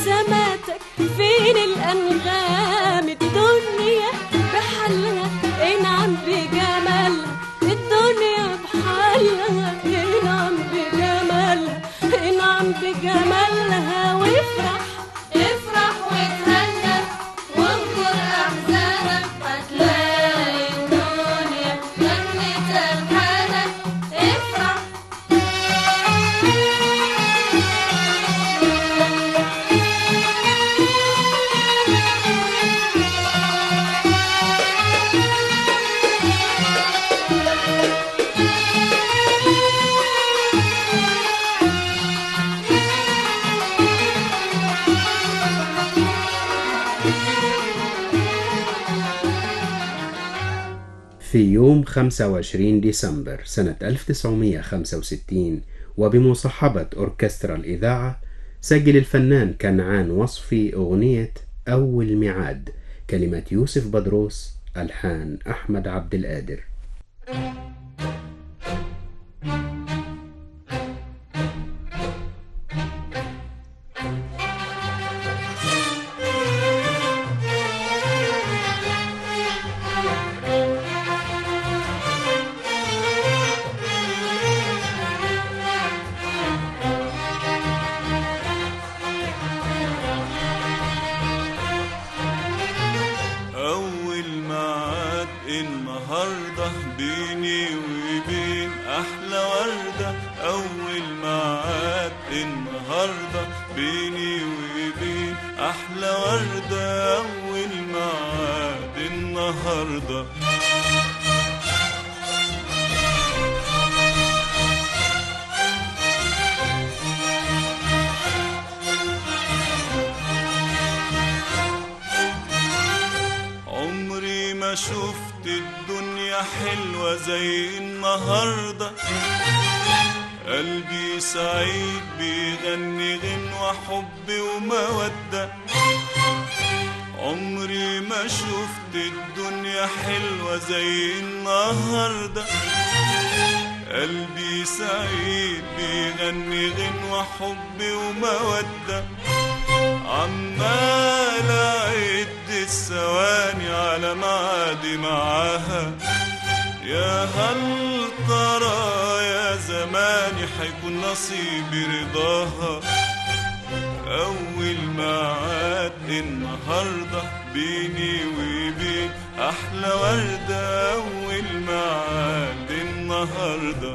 بسماتك فين الأنغام الدنيا بحالها انعم بجمالها الدنيا بحالها انعم بجمالها انعم بجمالها وافرح افرح وتهنى وانكر احزانك هتلاقي الدنيا غنت الحانك افرح في يوم 25 ديسمبر سنة 1965 وبمصاحبة أوركسترا الإذاعة سجل الفنان كنعان وصفي أغنية أول ميعاد كلمة يوسف بدروس ألحان أحمد عبد القادر أول ميعاد النهاردة بيني وبين أحلى وردة أول ميعاد النهاردة بيني وبين أحلى وردة أول ميعاد النهاردة عمري ما شفت الدنيا حلوة زي النهاردة قلبي سعيد بيغني غنوة حب ومودة عمري ما شفت الدنيا حلوة زي النهاردة قلبي سعيد بيغني غنوة حب ومودة عمال أعد الثواني على معادي معاها يا هل ترى يا زماني حيكون نصيبي رضاها أول ميعاد النهاردة بيني وبين أحلى وردة أول ميعاد النهارده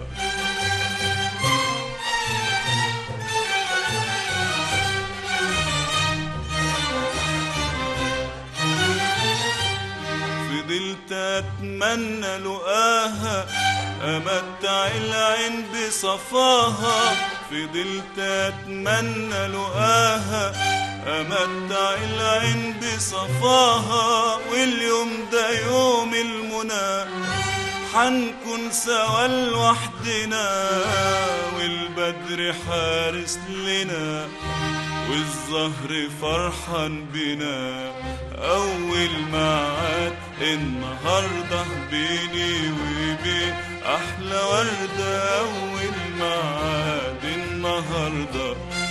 فضلت اتمنى لقاها امتع العين بصفاها فضلت اتمنى لقاها امتع العين بصفاها واليوم ده يوم المنى حنكون سوا لوحدنا والبدر حارس لنا والزهر فرحان بنا أول ميعاد النهاردة بيني وبين أحلى وردة أول ميعاد النهاردة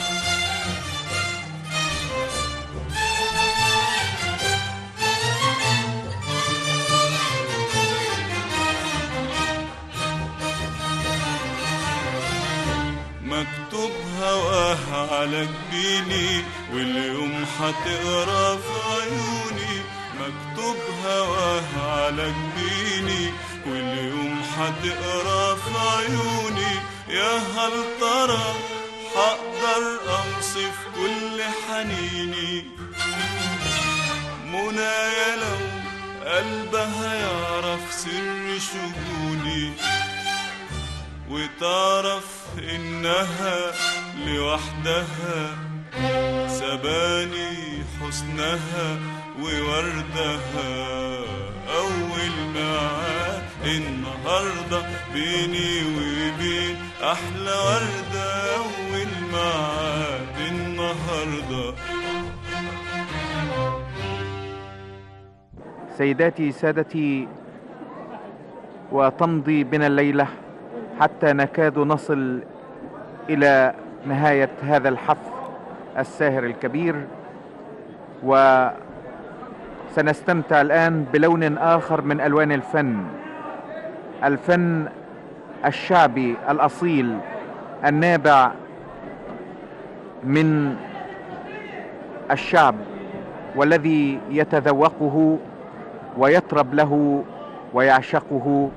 مكتوب هواها على جبيني واليوم هتقرا في عيوني مكتوب هواها على جبيني واليوم هتقرا في عيوني يا هل ترى هقدر اوصف كل حنيني منايا لو قلبها يعرف سر شجوني وتعرف انها لوحدها سباني حسنها ووردها اول ميعاد النهارده بيني وبين احلى ورده اول ميعاد النهارده سيداتي سادتي وتمضي بنا الليله حتى نكاد نصل الى نهايه هذا الحفل الساهر الكبير وسنستمتع الآن بلون آخر من ألوان الفن الفن الشعبي الأصيل النابع من الشعب والذي يتذوقه ويطرب له ويعشقه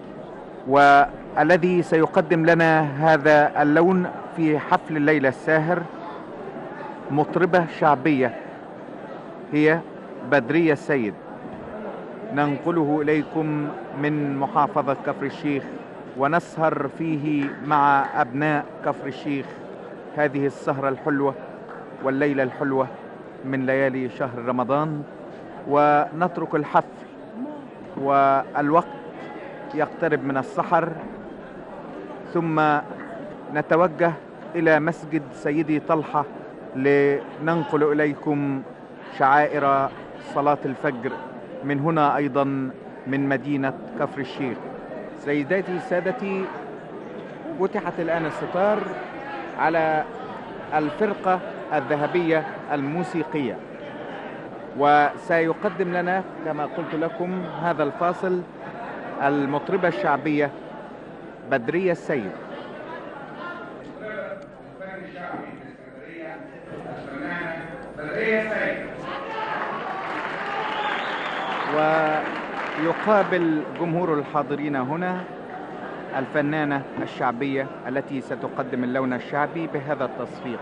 والذي سيقدم لنا هذا اللون في حفل الليلة الساهر مطربة شعبية هي بدرية السيد ننقله إليكم من محافظة كفر الشيخ ونسهر فيه مع أبناء كفر الشيخ هذه السهرة الحلوة والليلة الحلوة من ليالي شهر رمضان ونترك الحفل والوقت يقترب من السحر ثم نتوجه إلى مسجد سيدي طلحة لننقل إليكم شعائر صلاة الفجر من هنا أيضا من مدينة كفر الشيخ سيداتي سادتي فتحت الآن الستار على الفرقة الذهبية الموسيقية وسيقدم لنا كما قلت لكم هذا الفاصل المطربة الشعبية بدرية السيد ويقابل جمهور الحاضرين هنا الفنانة الشعبية التي ستقدم اللون الشعبي بهذا التصفيق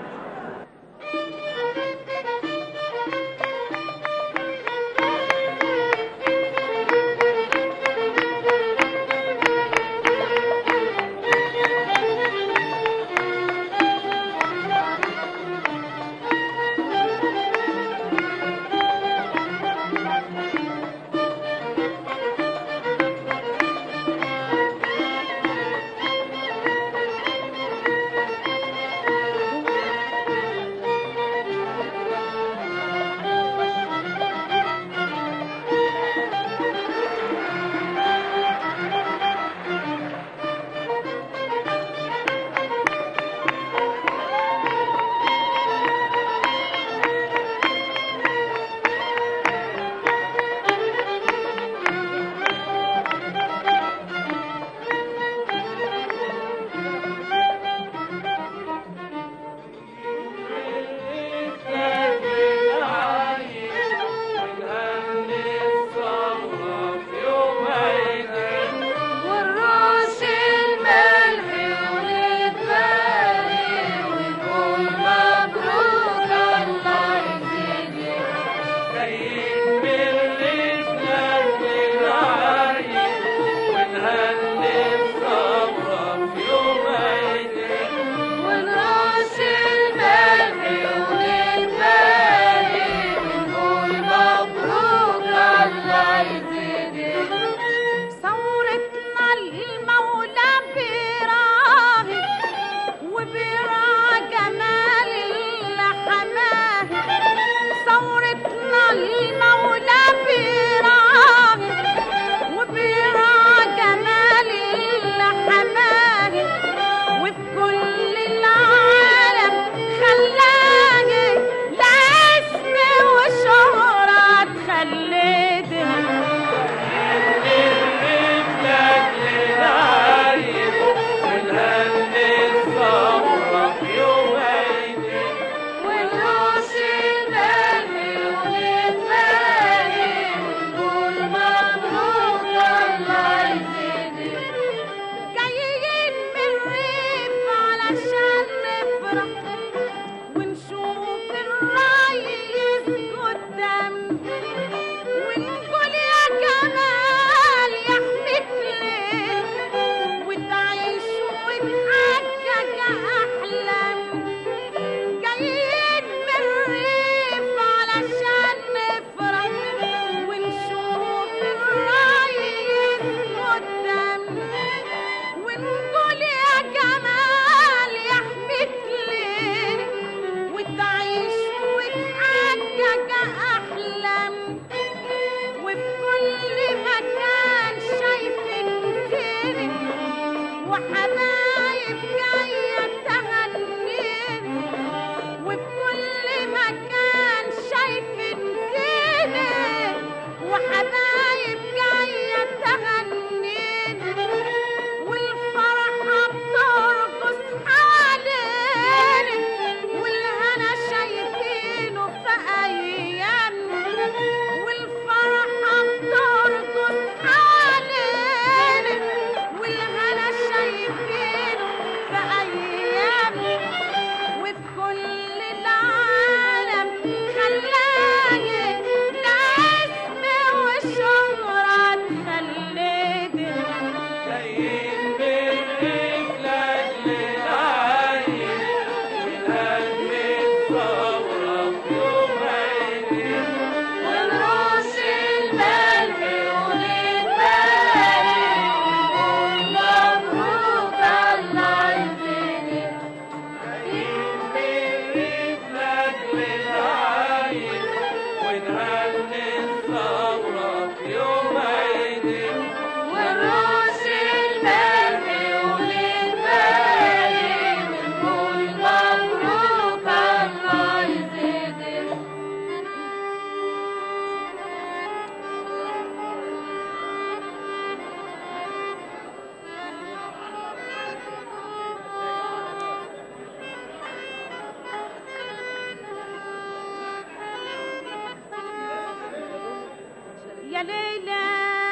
يا ليلى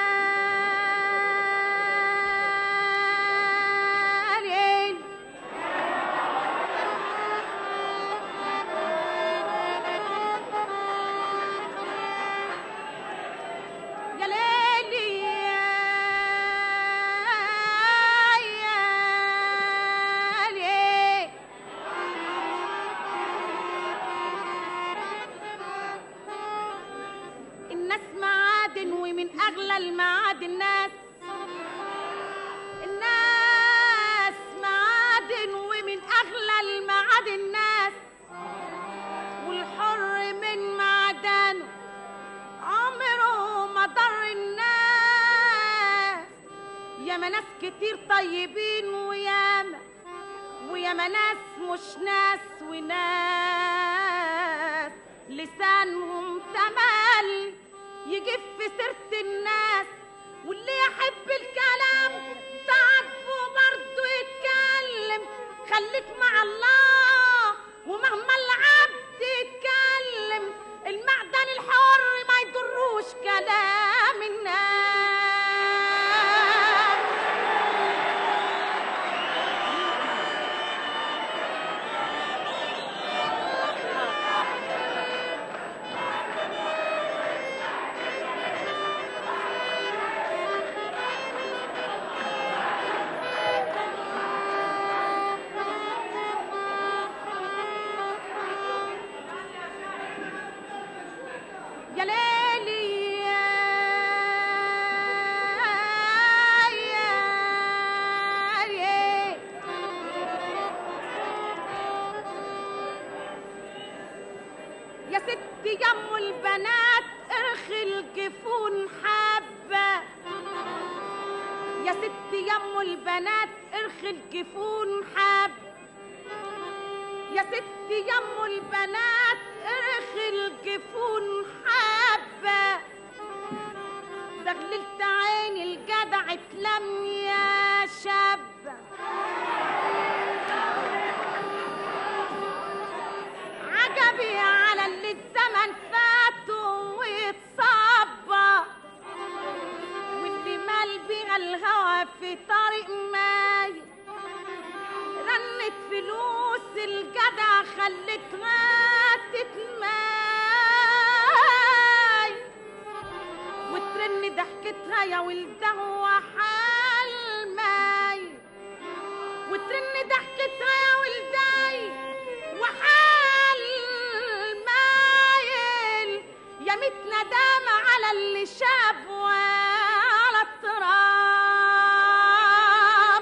ليل يا ليلي يا ليل الناس معادن ومن اغلى المعادن ناس الناس معادن ومن اغلى المعادن ناس والحر من معدنه عمره ما ضر الناس ياما ناس كتير طيبين وياما وياما ناس مش ناس وناس لسانهم تمل يجيب في سيرة الناس واللي يحب الكلام تعبه برضه يتكلم خليك مع الله ومهما العبد يتكلم المعدن الحر ما يضروش كلام الناس يا ليلي يا يا ليل. يا ستي يم البنات ارخي الجفون حبة يا ستي يم البنات ارخي الجفون حبة يا ستي يم البنات ارخي الجفون حبة زغللت عيني الجدع اتلم يا شاب عجبي على اللي الزمن فاته ويتصبى واللي مال بيها الهوى في طريق ماي رنت فلوس الجدع خلتها تتماي وترن ضحكتها يا ولده وحال ماي وترن ضحكتها يا ولداي وحال مايل يا ميت ندامة على اللي شاب وعلى التراب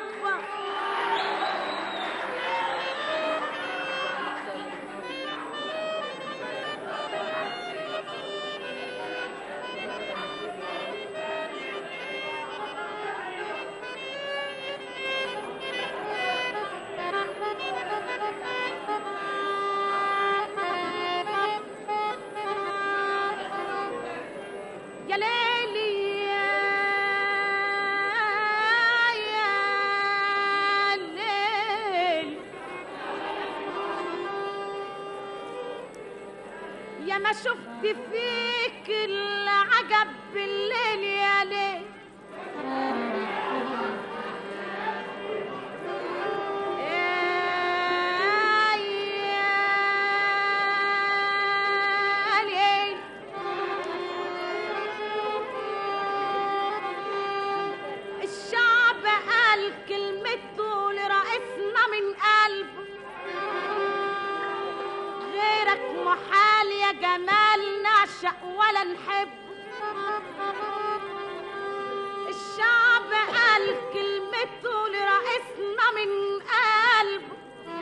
يا ليلي يا يا ليل يا ما شفت فيك العجب بالليل يا ليل يا يا ليل الشعب قال كلمته لرئيسنا من قلبه غيرك محال يا جمال نعشق ولا نحب الشعب قال كلمته لرئيسنا من قلبه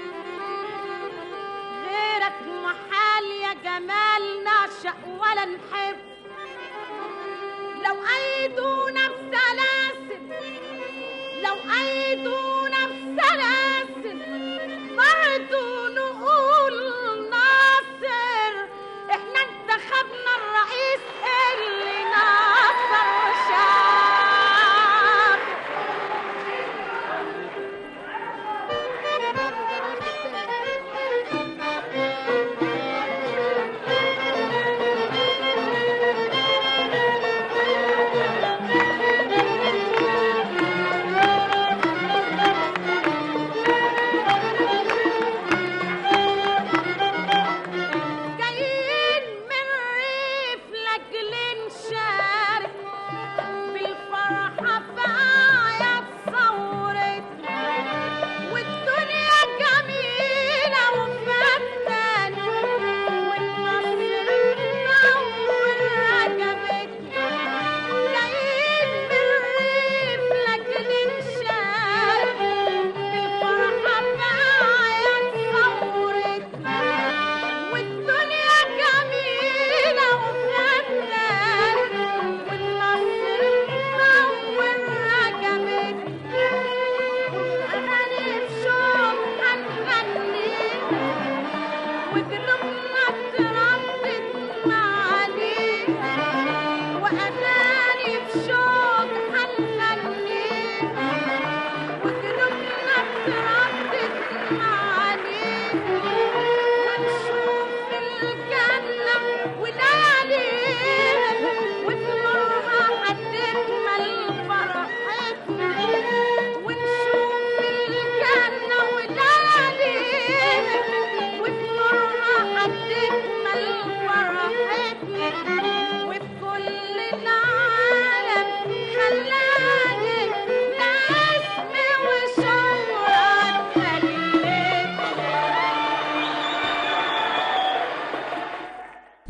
غيرك محال يا جمال نعشق ولا نحب لو أيدونا بسلاسل لو أيدونا بسلاسل برضو نقول ناصر احنا انتخبنا الرئيس اللي ناصر شعب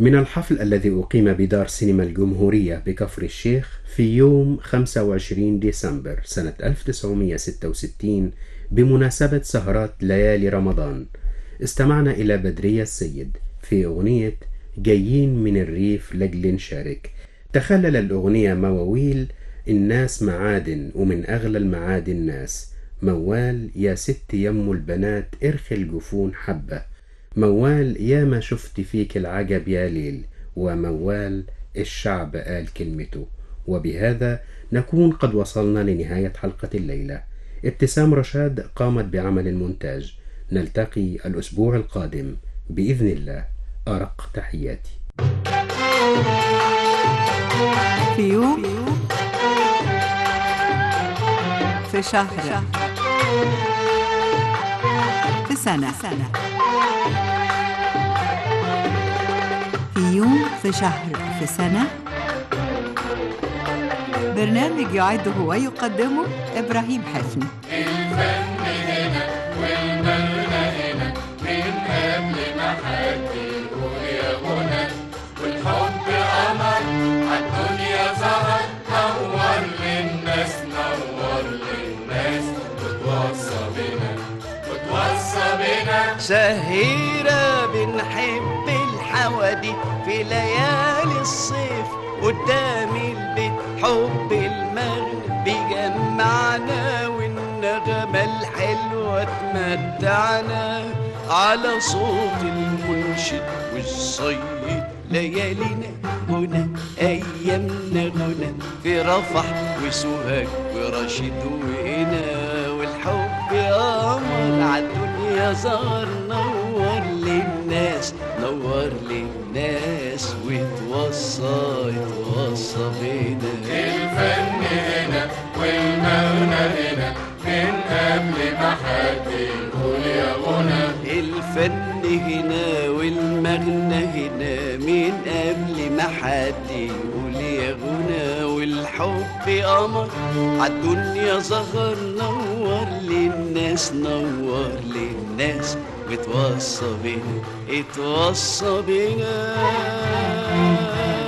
من الحفل الذي أقيم بدار سينما الجمهورية بكفر الشيخ في يوم 25 ديسمبر سنة 1966 بمناسبة سهرات ليالي رمضان استمعنا إلى بدرية السيد في أغنية جايين من الريف لجل نشارك تخلل الأغنية مواويل الناس معادن ومن أغلى المعادن ناس موال يا ست يم البنات ارخي الجفون حبة موال يا ما شفت فيك العجب يا ليل وموال الشعب قال كلمته وبهذا نكون قد وصلنا لنهاية حلقة الليلة ابتسام رشاد قامت بعمل المونتاج نلتقي الأسبوع القادم بإذن الله أرق تحياتي في يوم في شهر في سنة في يوم في شهر في سنة برنامج يعده ويقدمه إبراهيم حفني الفن هنا والمغنى هنا من قبل ما حد يقول يا غنى والحب قمر عالدنيا ظهر نور للناس نور للناس وتوصى بنا وتوصى بنا سهيرة بنحب الحوادي في ليالي الصيف قدام البيت حب المغرب بيجمعنا والنغمة الحلوة تمتعنا على صوت المنشد والصيد ليالينا هنا أيامنا هنا في رفح وسوهاج ورشيد وهنا والحب قمر عالدنيا ظهر نور للناس نور للناس وتوصى يتوصى بينا الفن هنا والمغنى هنا من قبل ما حد يقول يا غنى الفن هنا والمغنى هنا من قبل ما حد يقول يا غنى والحب قمر عالدنيا ظهر نور للناس نور للناس وتوصى بينا اتوصى بينا